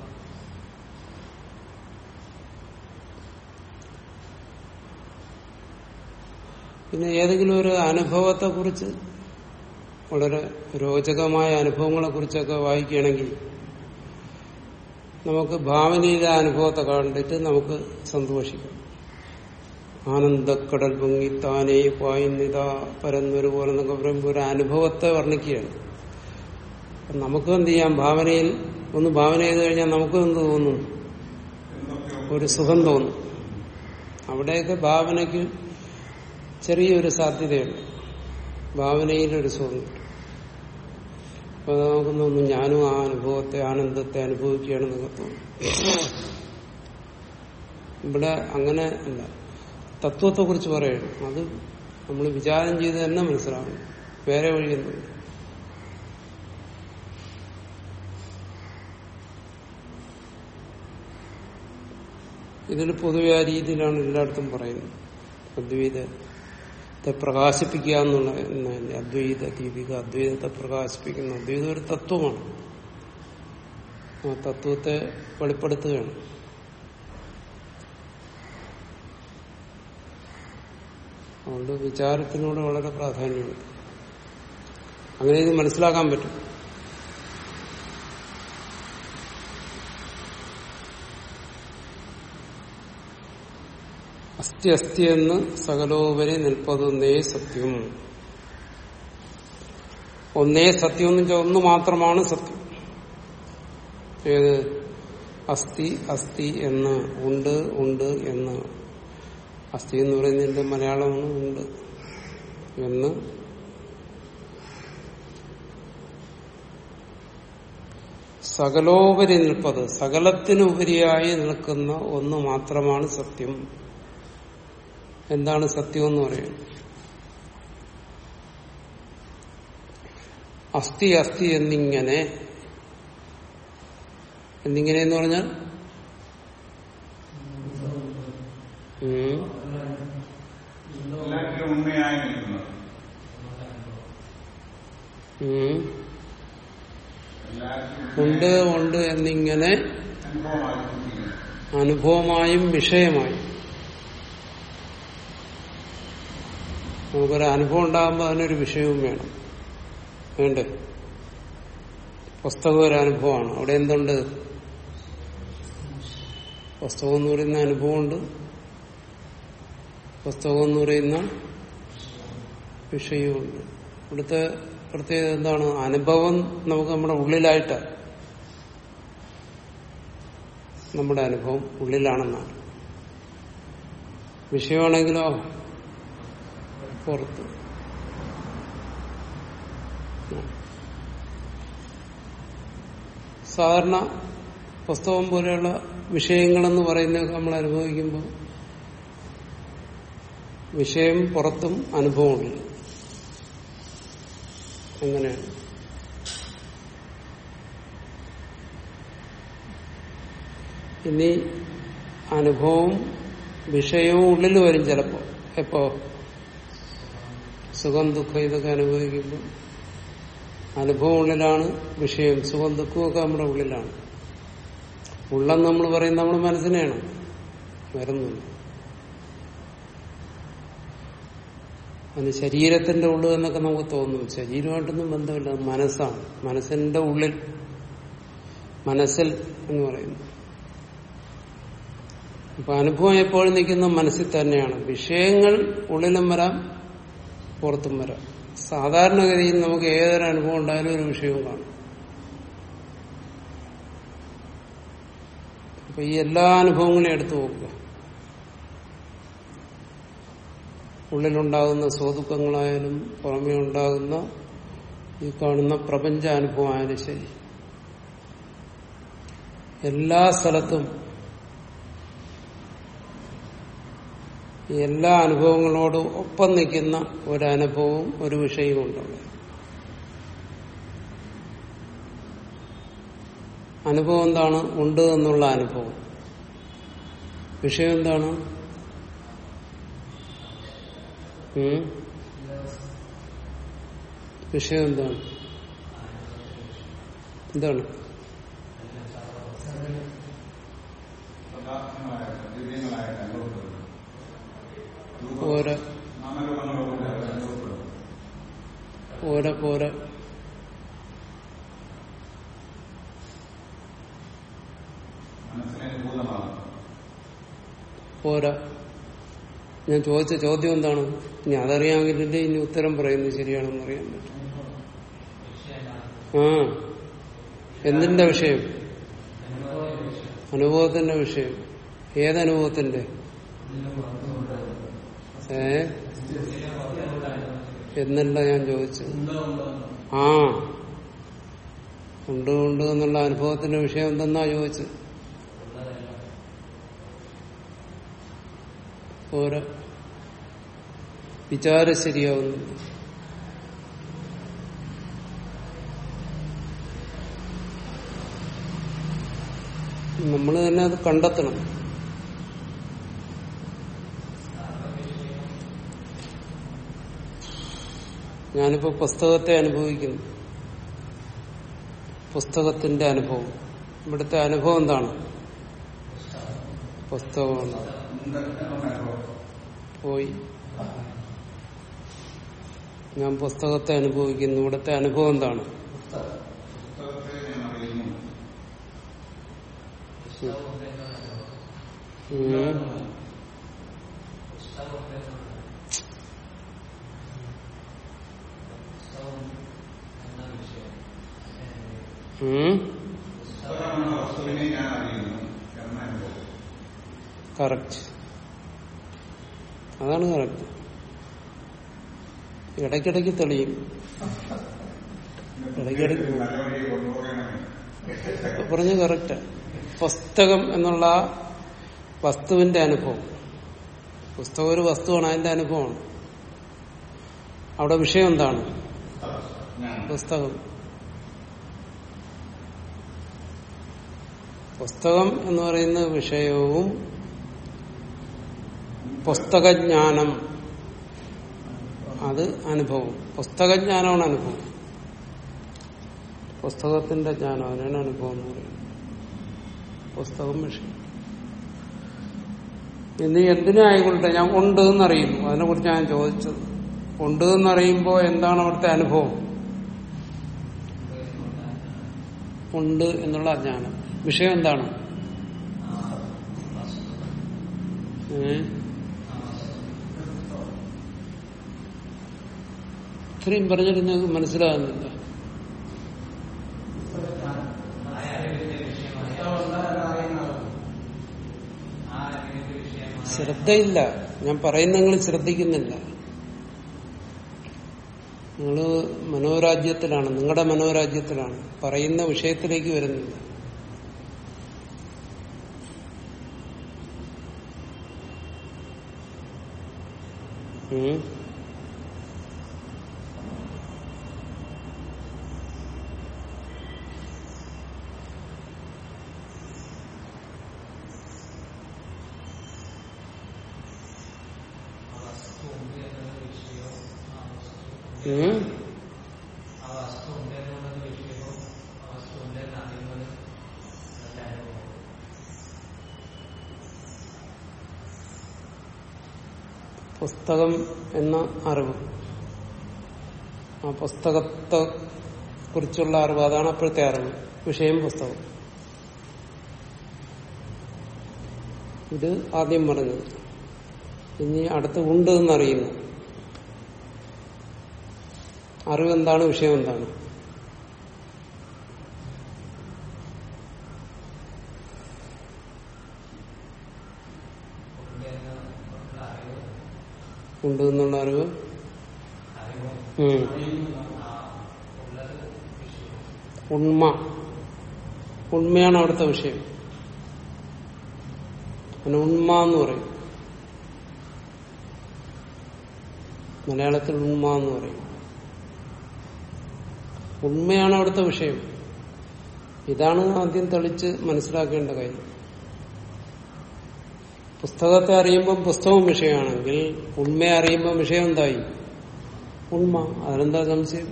പിന്നെ ഏതെങ്കിലും ഒരു അനുഭവത്തെ കുറിച്ച് വളരെ രോചകമായ അനുഭവങ്ങളെ കുറിച്ചൊക്കെ വായിക്കുകയാണെങ്കിൽ നമുക്ക് ഭാവനയിലെ അനുഭവത്തെ കണ്ടിട്ട് നമുക്ക് സന്തോഷിക്കാം ആനന്ദക്കടൽ പൊങ്ങി താനേ പായുന്നിത പരന്നൊരു പോലെ എന്നൊക്കെ പറയുമ്പോൾ ഒരു അനുഭവത്തെ വർണ്ണിക്കുകയാണ് അപ്പം നമുക്ക് എന്ത് ചെയ്യാം ഭാവനയിൽ ഒന്ന് ഭാവന ചെയ്ത് കഴിഞ്ഞാൽ നമുക്ക് എന്ത് തോന്നും എന്തൊക്കെയോ ഒരു സുഖം തോന്നും അവിടെയൊക്കെ ഭാവനയ്ക്ക് ചെറിയൊരു സാധ്യതയുണ്ട് ഭാവനയിലൊരു സുഖം കിട്ടും അപ്പൊ നമുക്ക് തോന്നും ഞാനും ആ അനുഭവത്തെ ആനന്ദത്തെ അനുഭവിക്കുകയാണെന്നൊക്കെ തോന്നും ഇവിടെ അങ്ങനെ അല്ല തത്വത്തെ കുറിച്ച് പറയണം അത് നമ്മൾ വിചാരം ചെയ്ത് തന്നെ മനസ്സിലാക്കണം വേറെ വഴിയൊന്നുമില്ല ഇതിൽ പൊതുവെ ആ രീതിയിലാണ് എല്ലായിടത്തും പറയുന്നത് അദ്വൈതത്തെ പ്രകാശിപ്പിക്കുക എന്നുള്ള എന്നതിന്റെ അദ്വൈത ദീപിക അദ്വൈതത്തെ പ്രകാശിപ്പിക്കുന്ന അദ്വൈതം ഒരു തത്വമാണ് ആ തത്വത്തെ വെളിപ്പെടുത്തുകയാണ് അതുകൊണ്ട് വിചാരത്തിനോട് വളരെ പ്രാധാന്യമുണ്ട് അങ്ങനെ ഇത് മനസ്സിലാക്കാൻ പറ്റും അസ്ഥി അസ്ഥി എന്ന് സകലോപരി നിൽപ്പതൊന്നേ സത്യം ഒന്നേ സത്യം എന്ന് വെച്ചാൽ ഒന്ന് മാത്രമാണ് സത്യം ഏത് അസ്ഥി അസ്ഥി എന്ന് ഉണ്ട് ഉണ്ട് എന്ന് അസ്ഥി എന്ന് പറയുന്നതിന്റെ മലയാളമാണ് ഉണ്ട് എന്ന് സകലോപരി നിൽപ്പത് സകലത്തിനുപരിയായി നിൽക്കുന്ന ഒന്ന് മാത്രമാണ് സത്യം എന്താണ് സത്യം എന്ന് പറയുന്നത് അസ്ഥി അസ്ഥി എന്നിങ്ങനെ എന്നിങ്ങനെ എന്ന് പറഞ്ഞാൽ ഉം. എല്ലാറ്റിലും ഉണ്മയായി നിൽക്കുന്നത് ഉം. എല്ലാറ്റിലും ഉണ്ട് ഉണ്ട് എന്നിങ്ങനെ അനുഭവമായി ചിന്തിക്കുന്നത് അനുഭവമായും വിഷയമായും നമുക്കൊരു അനുഭവം ഉണ്ടാകുമ്പോൾ അതിനൊരു വിഷയവും വേണം വേണ്ടേ പുസ്തകം ഒരു അനുഭവമാണ് അവിടെ എന്തുണ്ട് പുസ്തകം എന്ന് പറയുന്ന അനുഭവമുണ്ട് പുസ്തകം എന്ന് പറയുന്ന വിഷയവുമുണ്ട് ഇവിടുത്തെ പ്രത്യേകത എന്താണ് അനുഭവം നമുക്ക് നമ്മുടെ ഉള്ളിലായിട്ടാണ് നമ്മുടെ അനുഭവം ഉള്ളിലാണെന്നാണ് വിഷയമാണെങ്കിലോ പുറത്ത് സാധാരണ പുസ്തകം പോലെയുള്ള വിഷയങ്ങളെന്ന് പറയുന്നതൊക്കെ നമ്മൾ അനുഭവിക്കുമ്പോൾ വിഷയം പുറത്തും അനുഭവമുണ്ട് അങ്ങനെയാണ് ഇനി അനുഭവവും വിഷയവും ഉള്ളിൽ വരും ചിലപ്പോ എപ്പോ സുഖം ദുഃഖം ഇതൊക്കെ അനുഭവിക്കുമ്പോൾ അനുഭവം ഉള്ളിലാണ് വിഷയം സുഖം ദുഃഖമൊക്കെ നമ്മുടെ ഉള്ളിലാണ് ഉള്ളം നമ്മൾ പറയുന്നത് നമ്മുടെ മനസ്സിനെയാണ് വരുന്നില്ല അതിന് ശരീരത്തിന്റെ ഉള്ളിൽ എന്നൊക്കെ നമുക്ക് തോന്നും ശരീരമായിട്ടൊന്നും ബന്ധമില്ല അത് മനസ്സാണ് മനസ്സിന്റെ ഉള്ളിൽ മനസ്സിൽ എന്ന് പറയുന്നു അപ്പൊ അനുഭവം എപ്പോഴും നിൽക്കുന്ന മനസ്സിൽ തന്നെയാണ് വിഷയങ്ങൾ ഉള്ളിലും വരാം പുറത്തും വരാം സാധാരണഗതിയിൽ നമുക്ക് ഏതൊരു അനുഭവം ഉണ്ടായാലും ഒരു വിഷയവും കാണും അപ്പൊ ഈ എല്ലാ അനുഭവങ്ങളെയും എടുത്തു നോക്കുക ഉള്ളിലുണ്ടാകുന്ന സ്വതുക്കങ്ങളായാലും പുറമേ ഉണ്ടാകുന്ന ഈ കാണുന്ന പ്രപഞ്ച അനുഭവമായാലും ശരി എല്ലാ സ്ഥലത്തും ഈ എല്ലാ അനുഭവങ്ങളോടും ഒപ്പം നിൽക്കുന്ന ഒരനുഭവവും ഒരു വിഷയവും ഉണ്ടവിടെ അനുഭവം എന്താണ് ഉണ്ട് എന്നുള്ള അനുഭവം വിഷയം എന്താണ് ഉം? വിഷയം എന്താണ് എന്താണ് പദാർത്ഥങ്ങളായിട്ട് ദിവ്യങ്ങളായിട്ട് അനുഭവപ്പെടുന്നത് ഓരോ നാം നാമരൂപങ്ങളോട് അനുഭവപ്പെടും പോര പോര മനസ്സിനെ ഭൂതമാകും പോരാ ഞാൻ ചോദിച്ച ചോദ്യം എന്താണ് ഇനി അതറിയാമെങ്കിലല്ലേ ഇനി ഉത്തരം പറയുന്നത് ശരിയാണെന്ന് അറിയാൻ പറ്റും ആ എന്തിന്റെ വിഷയം അനുഭവത്തിന്റെ വിഷയം ഏതനുഭവത്തിന്റെ ഏ എന്നല്ല ഞാൻ ചോദിച്ചത് ആ ഉണ്ട് ഉണ്ട് എന്നുള്ള അനുഭവത്തിന്റെ വിഷയം എന്തെന്നാ ചോദിച്ചത് പോരാ വിചാരം ശരിയാവുന്നു നമ്മൾ തന്നെ അത് കണ്ടെത്തണം ഞാനിപ്പോ പുസ്തകത്തെ അനുഭവിക്കുന്നു പുസ്തകത്തിന്റെ അനുഭവം ഇവിടുത്തെ അനുഭവം എന്താണ് പുസ്തകമാണ് എന്തൊക്കെ അനുഭവം പോയി ഞാൻ പുസ്തകത്തെ അനുഭവിക്കുന്നു ഇവിടുത്തെ അനുഭവം എന്താണ് പുസ്തകത്തെ ഞാൻ അറിയുന്നു ഉം. ഉം. പുസ്തകമെന്ന വസ്തുവിനെ ഞാൻ അറിയുന്നു എന്ന അനുഭവം കറക്റ്റ് അതാണ് കറക്റ്റ് ഇടയ്ക്കിടയ്ക്ക് തെളിയും ഇടയ്ക്കിടയ്ക്ക് നല്ല വഴി കൊണ്ടുപോകണമേ പറഞ്ഞ കറക്റ്റ് പുസ്തകം എന്നുള്ള ആ വസ്തുവിന്റെ അനുഭവം പുസ്തകം ഒരു വസ്തുവാണ് അതിന്റെ അനുഭവമാണ് അവിടെ വിഷയം എന്താണ് ഞാൻ പുസ്തകം പുസ്തകം എന്ന് പറയുന്ന വിഷയവും പുസ്തകജ്ഞാനം അത് അനുഭവം പുസ്തകജ്ഞാനമാണ് അനുഭവം പുസ്തകത്തിന്റെ ജ്ഞാനം അതിനാണ് അനുഭവം എന്ന് പറയുന്നത് പുസ്തകം വിഷയം ഇനി എന്തിനായിക്കൊള്ളട്ടെ ഞാൻ ഉണ്ട് എന്നറിയുന്നു അതിനെ കുറിച്ച് ഞാൻ ചോദിച്ചത് ഉണ്ട് എന്നറിയുമ്പോൾ എന്താണ് അവിടുത്തെ അനുഭവം ഉണ്ട് എന്നുള്ള അജ്ഞാനം വിഷയം എന്താണ് ഏ? ഇത്രയും പറഞ്ഞിട്ട് നിങ്ങൾക്ക് മനസ്സിലാകുന്നില്ല ശ്രദ്ധയില്ല ഞാൻ പറയുന്ന നിങ്ങൾ ശ്രദ്ധിക്കുന്നില്ല നിങ്ങൾ മനോരാജ്യത്തിലാണ് നിങ്ങളുടെ മനോരാജ്യത്തിലാണ് പറയുന്ന വിഷയത്തിലേക്ക് വരുന്നില്ല ഉം. ഉം. പുസ്തകം എന്ന അറിവ് ആ പുസ്തകത്തെ കുറിച്ചുള്ള അറിവ് അതാണ് അപ്പോഴത്തെ അറിവ് വിഷയം പുസ്തകം ഇത് ആദ്യം പറഞ്ഞത് ഇനി അടുത്ത് ഉണ്ട് എന്നറിയുന്നു അറിവ് എന്താണ് വിഷയം എന്താണ് ഉണ്ട് എന്നുള്ള അറിവ് ഉം. ഉണ്മ ഉണ്മയാണ് അവിടുത്തെ വിഷയം അതിന് ഉണ്മ എന്ന് പറയും മലയാളത്തിൽ ഉണ്മ എന്ന് പറയും ഉണ്മയാണ് അവിടുത്തെ വിഷയം ഇതാണ് ആദ്യം തെളിച്ച് മനസ്സിലാക്കേണ്ട കാര്യം പുസ്തകത്തെ അറിയുമ്പോൾ പുസ്തകം വിഷയമാണെങ്കിൽ ഉണ്മയെ അറിയുമ്പോൾ വിഷയം എന്തായി ഉണ്മ അതിനെന്താ സംശയം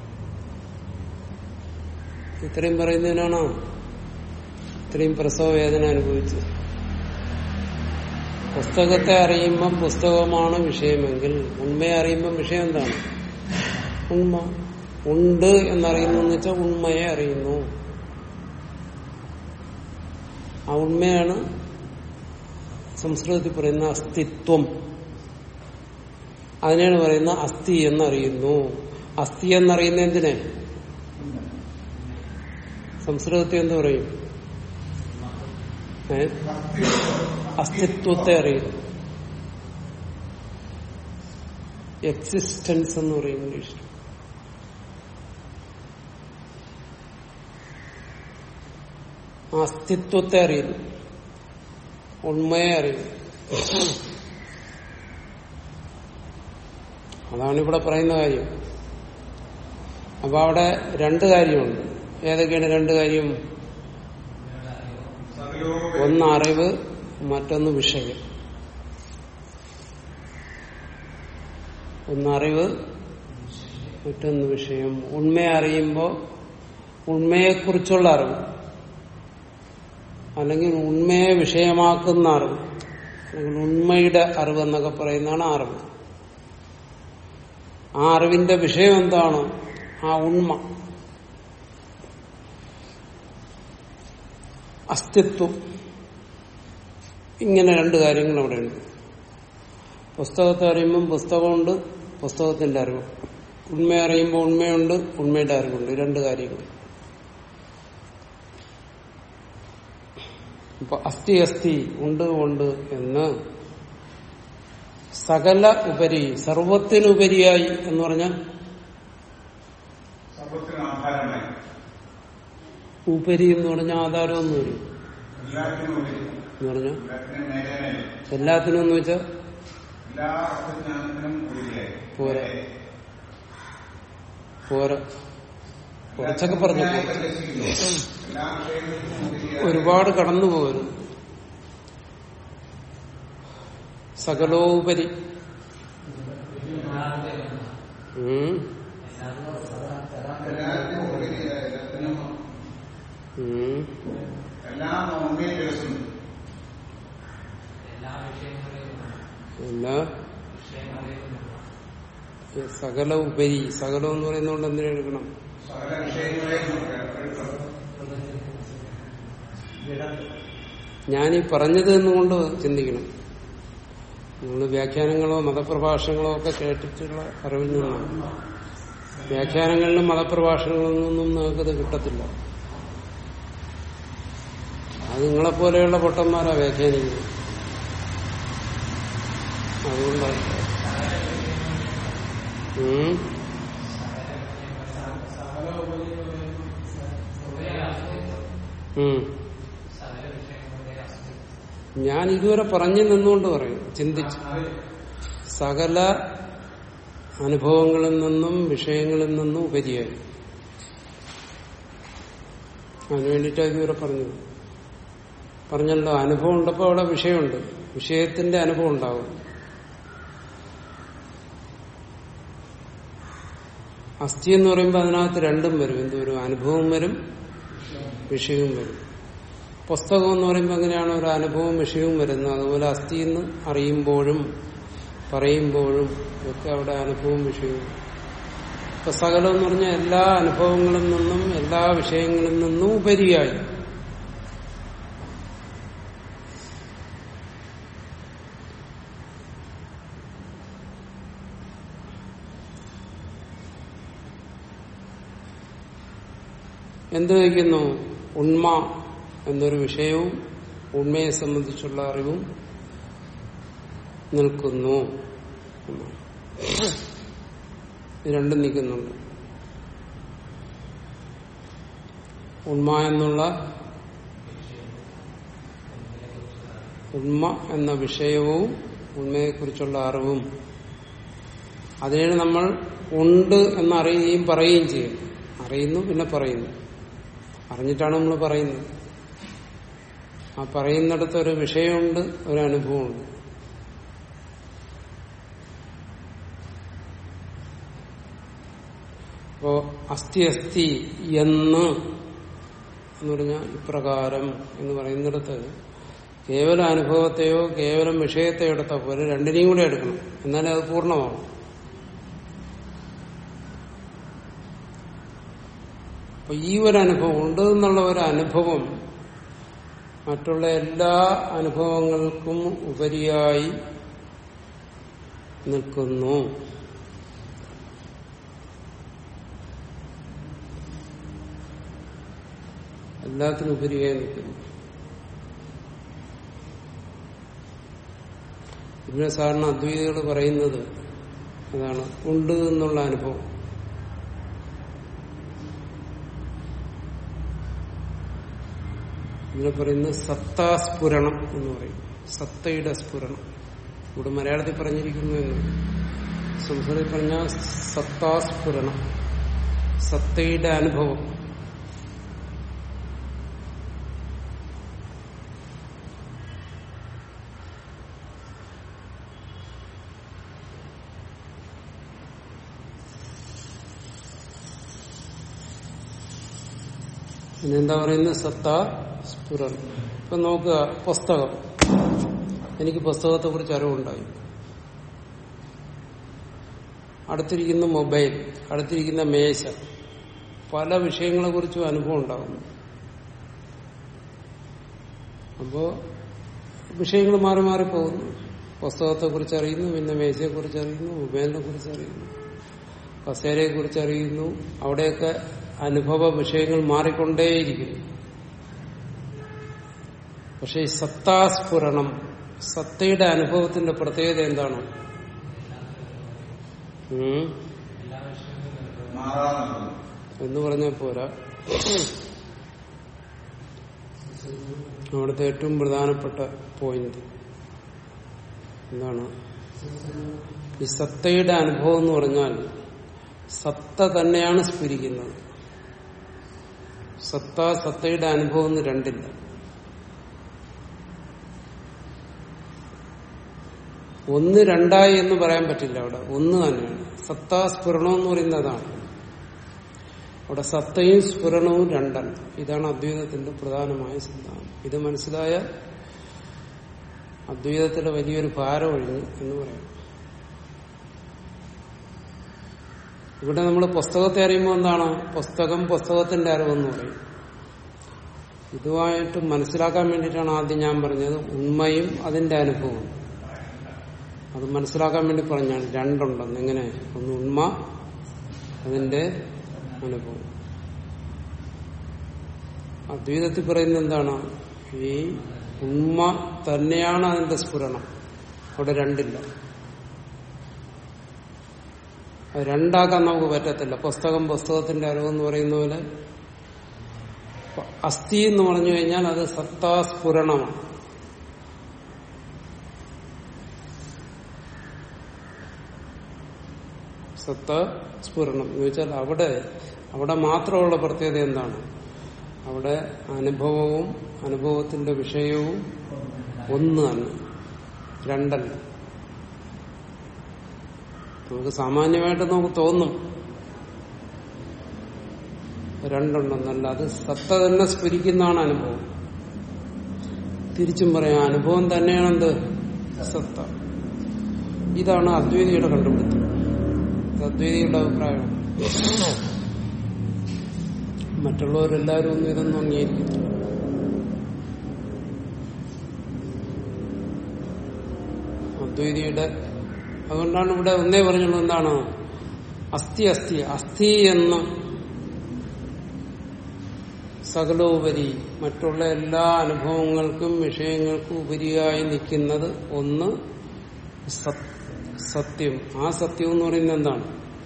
ഇത്രയും പറയുന്നതിനാണോ ഇത്രയും പ്രസവ വേദന അനുഭവിച്ചത് പുസ്തകത്തെ അറിയുമ്പം പുസ്തകമാണ് വിഷയമെങ്കിൽ ഉണ്മയെ അറിയുമ്പം വിഷയം എന്താണ് ഉണ്മ ഉണ്ട് എന്നറിയുന്നു എന്ന് വെച്ചാൽ ഉണ്മയെ അറിയുന്നു ആ ഉണ്മയാണ് സംസ്കൃതത്തിൽ പറയുന്ന അസ്തിത്വം അതിനെയാണ് പറയുന്ന അസ്ഥി എന്നറിയുന്നു അസ്ഥി എന്നറിയുന്ന എന്തിനെ സംസ്കൃതത്തിൽ എന്ത് പറയും ഏ അസ്തിത്വത്തെ അറിയുന്നു എക്സിസ്റ്റൻസ് എന്ന് പറയും ഇംഗ്ലീഷിൽ ആ അസ്തിത്വത്തെ അറിയുന്നു ഉണ്മയെ അറിയുന്നു അതാണ് ഇവിടെ പറയുന്ന കാര്യം അപ്പൊ അവിടെ രണ്ട് കാര്യമുണ്ട് ഏതൊക്കെയാണ് രണ്ട് കാര്യം സകലോപരി ഒന്ന് അറിവ് മറ്റൊന്ന് വിഷയം ഒന്ന് അറിവ് മറ്റൊന്ന് വിഷയം ഉണ്മയെ അറിയുമ്പോൾ ഉണ്മയെക്കുറിച്ചുള്ള അറിവ് അല്ലെങ്കിൽ ഉണ്മയെ വിഷയമാക്കുന്ന അറിവ് അല്ലെങ്കിൽ ഉണ്മയുടെ അറിവ് എന്നൊക്കെ പറയുന്നതാണ് ആ അറിവ് ആ അറിവിന്റെ വിഷയം എന്താണ് ആ ഉണ്മ അസ്തിത്വം ഇങ്ങനെ രണ്ട് കാര്യങ്ങൾ അവിടെയുണ്ട് പുസ്തകത്തെ അറിയുമ്പം പുസ്തകമുണ്ട് പുസ്തകത്തിന്റെ അറിവ് ഉണ്മ അറിയുമ്പോൾ ഉണ്മയുണ്ട് ഉണ്മയുടെ അറിവുണ്ട് ഈ രണ്ട് കാര്യങ്ങൾ ഇപ്പൊ അസ്ഥി അസ്ഥി ഉണ്ട് ഉണ്ട് എന്ന് സകല ഉപരി സർവത്തിനുപരിയായി എന്ന് പറഞ്ഞാൽ സർവത്തിന് ആധാരമായി ഉപരി എന്ന് പറഞ്ഞാൽ ആധാരം എന്ന് വരും എല്ലാത്തിനും ഉപരി എന്ന് പറഞ്ഞാൽ എല്ലാത്തിനും മേലേനെ എല്ലാത്തിനും എന്ന് വെച്ചാൽ എല്ലാ അർത്ഥജ്ഞാനത്തിനും ഉപരിയായി പോരാ. പോരാ കുറച്ചൊക്കെ പറഞ്ഞു എല്ലാ വിഷയങ്ങൾക്കും ഉപരിയായി ഒരുപാട് കടന്നു പോകരുത് സകലോപരി ഉം. എല്ലാത്തിനും ഉപരിയായി എല്ലാത്തിനും ഉം. എല്ലാം ഉണ്മയെ കേൾക്കുന്നു എല്ലാ സകല ഉപരി സകലം എന്ന് പറയുന്നതുകൊണ്ട് എന്തിനാ എടുക്കണം സകല വിഷയങ്ങളെയും എടുക്കണം ഞാനീ പറഞ്ഞത് എന്നുകൊണ്ട് ചിന്തിക്കണം നിങ്ങൾ വ്യാഖ്യാനങ്ങളോ മതപ്രഭാഷണങ്ങളോ ഒക്കെ കേട്ടിട്ടുള്ള അറിവിൽ നിന്നാണ് വ്യാഖ്യാനങ്ങളിലും മതപ്രഭാഷണങ്ങളിൽ നിന്നും നിങ്ങൾക്കത് കിട്ടത്തില്ല അത് നിങ്ങളെപ്പോലെയുള്ള പൊട്ടന്മാരാ വ്യാഖ്യാനിക്കുന്നത് അതുകൊണ്ടാണ് ഉം. ഉം. ഞാൻ ഇതുവരെ പറഞ്ഞു നിന്നുകൊണ്ട് പറയും ചിന്തിച്ച് സകല അനുഭവങ്ങളിൽ നിന്നും വിഷയങ്ങളിൽ നിന്നും ഉപരിയായി അതിനു വേണ്ടിയിട്ടാണ് ഇതുവരെ പറഞ്ഞത് പറഞ്ഞല്ലോ അനുഭവം ഉണ്ടപ്പോ അവിടെ വിഷയമുണ്ട് വിഷയത്തിന്റെ അനുഭവം ഉണ്ടാവും അസ്ഥി എന്ന് പറയുമ്പോൾ അതിനകത്ത് രണ്ടും വരും എന്ത് വരും അനുഭവം വരും വിഷയവും വരും പുസ്തകം എന്ന് പറയുമ്പോൾ എങ്ങനെയാണ് ഒരു അനുഭവവും വിഷയവും വരുന്നത് അതുപോലെ അസ്ഥി എന്ന് അറിയുമ്പോഴും പറയുമ്പോഴും ഒക്കെ അവിടെ അനുഭവവും വിഷയവും ഇപ്പൊ സകലം എന്ന് പറഞ്ഞാൽ എല്ലാ അനുഭവങ്ങളിൽ നിന്നും എല്ലാ വിഷയങ്ങളിൽ നിന്നും ഉപരിയായി എന്ത് വയ്ക്കുന്നു ഉണ്മ എന്നൊരു വിഷയവും ഉണ്മയെ സംബന്ധിച്ചുള്ള അറിവും നിൽക്കുന്നു എന്നാണ്. ഇത് രണ്ടും നിൽക്കുന്നുണ്ട് ഉണ്മ എന്നുള്ള ഉണ്മ എന്ന വിഷയവും ഉണ്മയെക്കുറിച്ചുള്ള അറിവും അതിനാണ് നമ്മൾ ഉണ്ട് എന്നറിയുകയും പറയുകയും ചെയ്യും അറിയുന്നു പിന്നെ പറയുന്നു അറിഞ്ഞിട്ടാണ് നമ്മൾ പറയുന്നത് ആ പറയുന്നിടത്ത് ഒരു വിഷയമുണ്ട് ഒരു അനുഭവമുണ്ട് അപ്പോ അസ്ഥി അസ്ഥി എന്ന് എന്ന് പറഞ്ഞാൽ ഇപ്രകാരം എന്ന് പറയുന്നിടത്ത് കേവല അനുഭവത്തെയോ കേവലം വിഷയത്തെയോ എടുത്താൽ പോലെ രണ്ടിനെയും കൂടെ എടുക്കണം എന്നാലേ അത് പൂർണ്ണമാവും അപ്പൊ ഈ ഒരു അനുഭവം ഉണ്ട് എന്നുള്ള ഒരു അനുഭവം മറ്റുള്ള എല്ലാ അനുഭവങ്ങൾക്കും ഉപരിയായി നിൽക്കുന്നു എല്ലാത്തിനും ഉപരിയായി നിൽക്കുന്നു ഇതിനെ സാധാരണ അദ്വൈതികൾ പറയുന്നത് അതാണ് ഉണ്ട് എന്നുള്ള അനുഭവം ഇതിനെ പറയുന്നത് സത്താസ്ഫുരണം എന്ന് പറയും സത്തയുടെ സ്ഫുരണം ഇവിടെ മലയാളത്തിൽ പറഞ്ഞിരിക്കുന്നു എന്ന് സംസ്കൃതത്തിൽ പറഞ്ഞ സത്താസ്ഫുരണം സത്തയുടെ അനുഭവം പിന്നെന്താ പറയുന്നത് സത്ത സ്ഫുരണം ഇപ്പൊ നോക്കുക പുസ്തകം എനിക്ക് പുസ്തകത്തെ കുറിച്ച് അറിവുണ്ടായി അടുത്തിരിക്കുന്ന മൊബൈൽ അടുത്തിരിക്കുന്ന മേശ പല വിഷയങ്ങളെ കുറിച്ചും അനുഭവം ഉണ്ടാകുന്നു അപ്പോ വിഷയങ്ങൾ മാറി മാറി പോകുന്നു പുസ്തകത്തെ കുറിച്ച് അറിയുന്നു പിന്നെ മേശയെ കുറിച്ച് അറിയുന്നു മൊബൈലിനെ കുറിച്ച് അറിയുന്നു കസേരയെ കുറിച്ച് അറിയുന്നു അവിടെയൊക്കെ അനുഭവ വിഷയങ്ങൾ മാറിക്കൊണ്ടേയിരിക്കുന്നു പക്ഷെ ഈ സത്താസ്ഫുരണം സത്തയുടെ അനുഭവത്തിന്റെ പ്രത്യേകത എന്താണ് ഉം? മാറാറുണ്ട് എന്ന് പറഞ്ഞാൽ പോരാ അവിടുത്തെ ഏറ്റവും പ്രധാനപ്പെട്ട പോയിന്റ് എന്താണ് ഈ സത്തയുടെ അനുഭവം എന്ന് പറഞ്ഞാൽ സത്ത തന്നെയാണ് സ്ഫുരിക്കുന്നത് സത്ത സത്തയുടെ അനുഭവം എന്ന് രണ്ടില്ല ഒന്ന് രണ്ടായി എന്ന് പറയാൻ പറ്റില്ല അവിടെ ഒന്ന് തന്നെയാണ് സത്താ സ്ഫുരണം എന്ന് പറയുന്നതാണ് അവിടെ സത്തയും സ്ഫുരണവും രണ്ടല്ല ഇതാണ് അദ്വൈതത്തിന്റെ പ്രധാനമായ സിദ്ധാന്തം ഇത് മനസ്സിലായ അദ്വൈതത്തിലെ വലിയൊരു ഭാരം ഒഴിഞ്ഞു എന്ന് പറയാം ഇവിടെ നമ്മൾ പുസ്തകത്തെ അറിയുമ്പോൾ എന്താണ് പുസ്തകം പുസ്തകത്തിന്റെ അറിവെന്ന് പറയും ഇതുമായിട്ട് മനസ്സിലാക്കാൻ വേണ്ടിയിട്ടാണ് ആദ്യം ഞാൻ പറഞ്ഞത് ഉണ്മയും അതിന്റെ അനുഭവവും അത് മനസ്സിലാക്കാൻ വേണ്ടി പറഞ്ഞാണ് രണ്ടുണ്ടെന്ന് എങ്ങനെ ഒന്ന് ഉണ്മ അതിന്റെ അനുഭവം അദ്വൈതത്തിൽ പറയുന്നത് എന്താണ് ഈ ഉണ്മ തന്നെയാണ് അതിന്റെ സ്ഫുരണം അവിടെ രണ്ടില്ല അത് രണ്ടാക്കാൻ നമുക്ക് പറ്റത്തില്ല പുസ്തകം പുസ്തകത്തിന്റെ അറിവെന്ന് പറയുന്ന പോലെ അസ്ഥി എന്ന് പറഞ്ഞു കഴിഞ്ഞാൽ അത് സത്താസ്ഫുരണമാണ് സത്ത സ്ഫുരണം എന്ന് വെച്ചാൽ അവിടെ അവിടെ മാത്രമുള്ള പ്രത്യേകത എന്താണ് അവിടെ അനുഭവവും അനുഭവത്തിന്റെ വിഷയവും ഒന്ന് തന്നെ രണ്ടല്ല നമുക്ക് സാമാന്യമായിട്ട് നമുക്ക് തോന്നും രണ്ടുണ്ടെന്നല്ല അത് സത്ത തന്നെ സ്ഫുരിക്കുന്നതാണ് അനുഭവം തിരിച്ചും പറയാം അനുഭവം തന്നെയാണെന്ത് സത്ത ഇതാണ് അദ്വൈതിയുടെ കണ്ടുപിടുത്തം ഇത് അദ്വൈതിയുടെ അഭിപ്രായമാണ് മറ്റുള്ളവരെല്ലാവരും ഒന്നും ഇതൊന്നും അംഗീകരിക്കത്തില്ല അദ്വൈതിയുടെ അതുകൊണ്ടാണ് ഇവിടെ ഒന്നേ പറഞ്ഞുള്ളൂ എന്താണ് അസ്ഥി അസ്ഥി അസ്ഥി എന്ന സകലോപരി മറ്റുള്ള എല്ലാ അനുഭവങ്ങൾക്കും വിഷയങ്ങൾക്കും ഉപരിയായി നിൽക്കുന്നത് ഒന്ന് സത്- സത്യം ആ സത്യം എന്ന് പറയുന്നത് എന്താണ്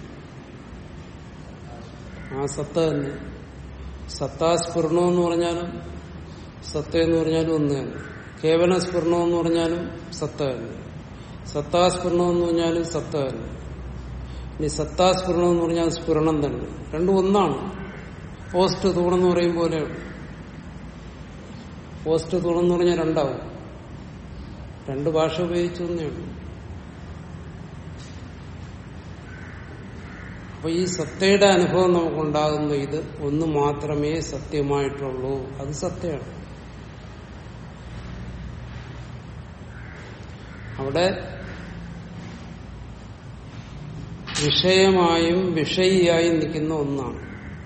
ആ സത്ത തന്നെ സത്താസ്ഫുരണം എന്ന് പറഞ്ഞാലും സത്ത എന്ന് പറഞ്ഞാലും ഒന്ന് തന്നെ കേവല സ്ഫുരണം എന്ന് പറഞ്ഞാലും സത്ത തന്നെ സത്താസ്ഫുരണം എന്ന് പറഞ്ഞാലും സത്ത തന്നെ ഇനി സത്താസ്ഫുരണം എന്ന് പറഞ്ഞാൽ സ്ഫുരണം തന്നെ രണ്ടും ഒന്നാണ് പോസ്റ്റ് തൂണെന്ന് പറയും പോലെ പോസ്റ്റ് തൂണെന്ന് പറഞ്ഞാൽ രണ്ടാവും രണ്ട് ഭാഷ ഉപയോഗിച്ചു എന്നേ ഉള്ളൂ അപ്പൊ ഈ സത്തയുടെ അനുഭവം നമുക്കുണ്ടാകുന്ന ഇത് ഒന്ന് മാത്രമേ സത്യമായിട്ടുള്ളൂ അത് സത്യമാണ് അവിടെ വിഷയമായും വിഷയിയായും നിൽക്കുന്ന ഒന്നാണ്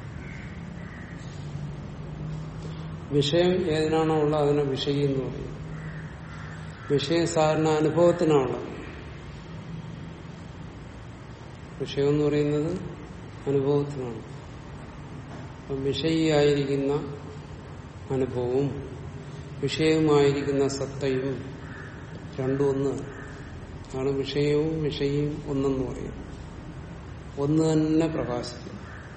വിഷയം ഏതിനാണോ ഉള്ളത് അതിനെ വിഷയി എന്ന് പറയും വിഷയം സാധാരണ അനുഭവത്തിനാണുള്ളത് വിഷയം എന്ന് പറയുന്നത് അനുഭവത്തിനാണ് അപ്പം വിഷയിയായിരിക്കുന്ന അനുഭവവും വിഷയവുമായിരിക്കുന്ന സത്തയും രണ്ടും ഒന്ന് ആണ് വിഷയവും വിഷയും ഒന്നെന്ന് പറയുന്നത് ഒന്ന് തന്നെ പ്രകാശിക്കും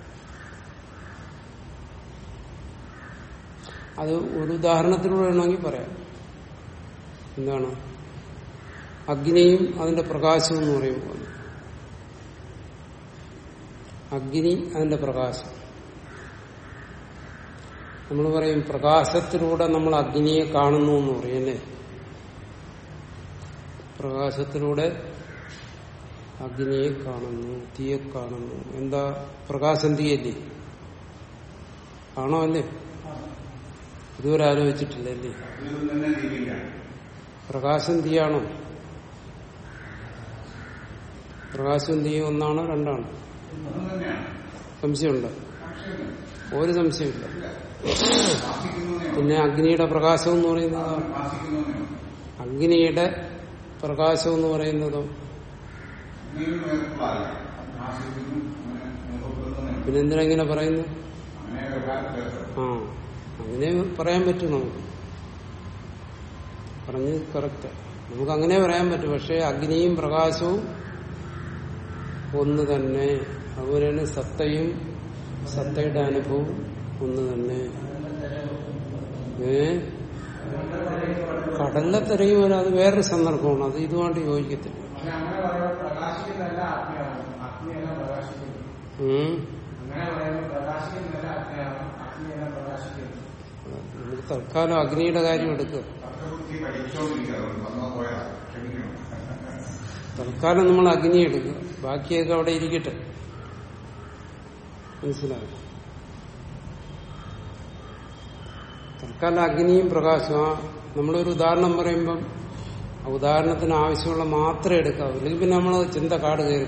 അത് ഒരു ഉദാഹരണത്തിലൂടെ വേണമെങ്കിൽ പറയാം എന്താണ് അഗ്നിയും അതിന്റെ പ്രകാശം എന്ന് പറയുമ്പോൾ അഗ്നി അതിന്റെ പ്രകാശം നമ്മൾ പറയും പ്രകാശത്തിലൂടെ നമ്മൾ അഗ്നിയെ കാണുന്നു എന്ന് പറയും അല്ലേ പ്രകാശത്തിലൂടെ അഗ്നിയെ കാണുന്നു തീയെ കാണുന്നു എന്താ പ്രകാശം തീയല്ലേ ആണോ അല്ലേ ഇതുവരെ ആലോചിച്ചിട്ടില്ലല്ലേ ഇതൊന്നും തന്നെ തീയിലാണ് പ്രകാശം തീയാണോ പ്രകാശവും തീയും ഒന്നാണോ രണ്ടാണോ ഒന്നും തന്നെയാണ് സംശയമുണ്ടോ സംശയമില്ല ഒരു സംശയമില്ല വാസിക്കുന്നതേ ഉള്ളൂ. പിന്നെ അഗ്നിയുടെ പ്രകാശം എന്ന് പറയുന്നത് വാസിക്കുന്നതേ ഉള്ളൂ. അഗ്നിയുടെ പ്രകാശം എന്ന് പറയുന്നതോ നീയും വേർപ്പുള്ളതല്ല. വാസിക്കുന്നു, അങ്ങനെ അനുഭവപ്പെടുന്നതേ ഉള്ളൂ. പിന്നെ എന്തിനാ ഇങ്ങനെ പറയുന്നു അങ്ങനെ വ്യവഹാരത്തിൽ ആ അങ്ങനെ പറയാൻ പറ്റും നമുക്ക് പറഞ്ഞത് കറക്റ്റ് നമുക്ക് അങ്ങനെ പറയാൻ പറ്റും പക്ഷെ അഗ്നിയും പ്രകാശവും ഒന്ന് തന്നെ അതുപോലെയാണ് സത്തയും സത്തയുടെ അനുഭവം ഒന്ന് തന്നെ ഏ കടലിലെ തിരയും വരെ അത് വേറൊരു സന്ദർഭമാണ് അത് ഇതുമായിട്ട് യോജിക്കത്തില്ല പക്ഷെ അങ്ങനെ പറയുമ്പോൾ പ്രകാശിക്കുന്നതല്ല ആത്മീയമാണ് ആത്മീയല്ല പ്രകാശിക്കുന്നു ഉം. അങ്ങനെ പറയുമ്പോൾ പ്രകാശിക്കുന്നതല്ല ആത്മീയമാണ് ആത്മീയല്ല പ്രകാശിക്കുന്നു നമുക്ക് തൽക്കാലം അഗ്നിയുടെ കാര്യം എടുക്കുക പത്രബുദ്ധി പഠിച്ചുകൊണ്ടിരിക്കുന്നത് വന്നോ പോയതാ ക്ഷമിക്കണം തൽക്കാലം നമ്മൾ അഗ്നി എടുക്കുക ബാക്കിയൊക്കെ അവിടെ ഇരിക്കട്ടെ മനസ്സിലായോ തൽക്കാലം അഗ്നിയും പ്രകാശവും ആ നമ്മളൊരു ഉദാഹരണം പറയുമ്പം ആ ഉദാഹരണത്തിന് ആവശ്യമുള്ള മാത്രമേ എടുക്കാവൂ അല്ലെങ്കിൽ പിന്നെ നമ്മൾ ചിന്ത കാട് കയറി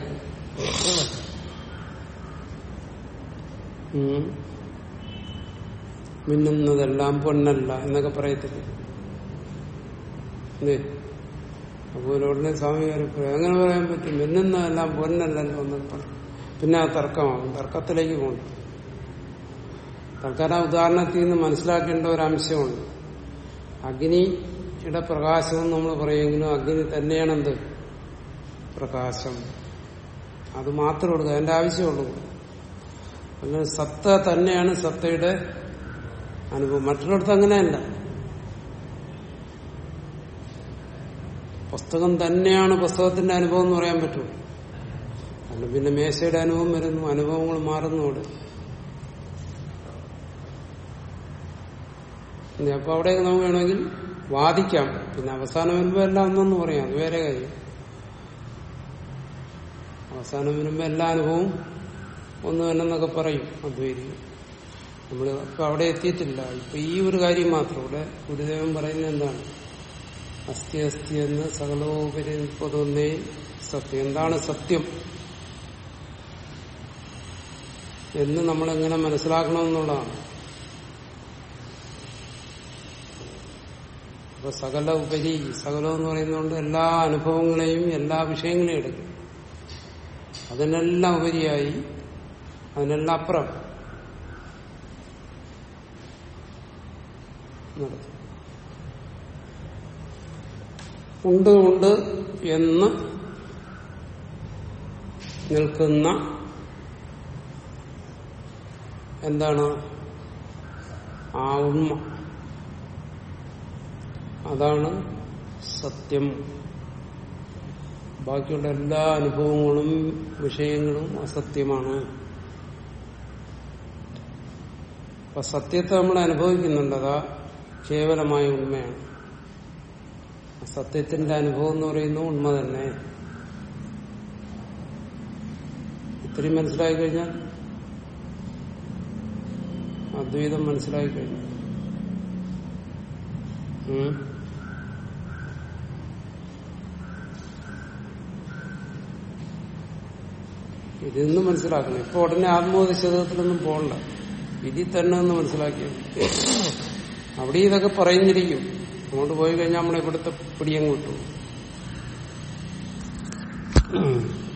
ഉം. മിന്നുന്നതെല്ലാം പൊന്നല്ല എന്നൊക്കെ പറയത്തില്ല എന്തേ അതുപോലെ ഉടനെ സ്വാമി കയറി പറയും അങ്ങനെ പറയാൻ പറ്റും മിന്നുന്നതെല്ലാം പൊന്നല്ലല്ലോ എന്നൊക്കെ പറയും പിന്നെ ആ തർക്കമാകും തർക്കത്തിലേക്ക് പോകും തൽക്കാലം ആ ഉദാഹരണത്തിൽ നിന്ന് മനസ്സിലാക്കേണ്ട ഒരു അംശമുണ്ട് അഗ്നിയുടെ പ്രകാശം എന്ന് നമ്മൾ പറയുമെങ്കിലും അഗ്നി തന്നെയാണെന്ത് പ്രകാശം അത് മാത്രം കൊടുക്കുക അതിന്റെ ആവശ്യമുള്ളൂ അങ്ങനെ സത്ത തന്നെയാണ് സത്തയുടെ അനുഭവം മറ്റുള്ളിടത്ത് അങ്ങനെയല്ല പുസ്തകം തന്നെയാണ് പുസ്തകത്തിന്റെ അനുഭവം എന്ന് പറയാൻ പറ്റുമോ അല്ല പിന്നെ മേശയുടെ അനുഭവം വരുന്നു അനുഭവങ്ങൾ മാറുന്നോട് അപ്പൊ അവിടെ നമുക്ക് വേണമെങ്കിൽ വാദിക്കാം പിന്നെ അവസാനം വരുമ്പോ എല്ലാം ഒന്നെന്ന് പറയാം അത് വേറെ കാര്യം അവസാനം വരുമ്പോ എല്ലാ അനുഭവവും ഒന്ന് തന്നെന്നൊക്കെ പറയും അദ്വൈതികൾ നമ്മൾ ഇപ്പൊ അവിടെ എത്തിയിട്ടില്ല ഇപ്പൊ ഈ ഒരു കാര്യം മാത്രം ഇവിടെ ഗുരുദേവൻ പറയുന്നത് എന്താണ് അസ്ഥി അസ്ഥി എന്ന് സകലോപരി പൊതുന്നേ സത്യം എന്താണ് സത്യം എന്ന് നമ്മളെങ്ങനെ മനസ്സിലാക്കണമെന്നുള്ളതാണ് അപ്പൊ സകല ഉപരി സകലം എന്ന് പറയുന്നതുകൊണ്ട് എല്ലാ അനുഭവങ്ങളെയും എല്ലാ വിഷയങ്ങളെയും എടുക്കും അതിനെല്ലാം ഉപരിയായി അതിനെല്ലാം അപ്പുറം നടത്തും ഉണ്ട് ഉണ്ട് എന്ന് നിൽക്കുന്ന എന്താണ് ആ ഉണ്മ അതാണ് സത്യം ബാക്കിയുള്ള എല്ലാ അനുഭവങ്ങളും വിഷയങ്ങളും അസത്യമാണ് അപ്പൊ സത്യത്തെ നമ്മൾ അനുഭവിക്കുന്നുണ്ട് അതാ കേവലമായ ഉണ്മയാണ് സത്യത്തിന്റെ അനുഭവം എന്ന് പറയുന്നത് ഉണ്മ തന്നെ ഇത്രയും മനസ്സിലായി കഴിഞ്ഞാൽ അദ്വൈതം മനസ്സിലായി കഴിഞ്ഞു ഉം. ഇതൊന്നും മനസ്സിലാക്കണം ഇപ്പൊ ഉടനെ ആത്മോപദേശത്തിലൊന്നും പോകണ്ട ഇതിൽ തന്നെ ഒന്ന് മനസ്സിലാക്കിയത് അവിടെ ഇതൊക്കെ പറഞ്ഞിരിക്കും അങ്ങോട്ട് പോയി കഴിഞ്ഞാൽ നമ്മളെ ഇവിടുത്തെ പിടിയും കിട്ടും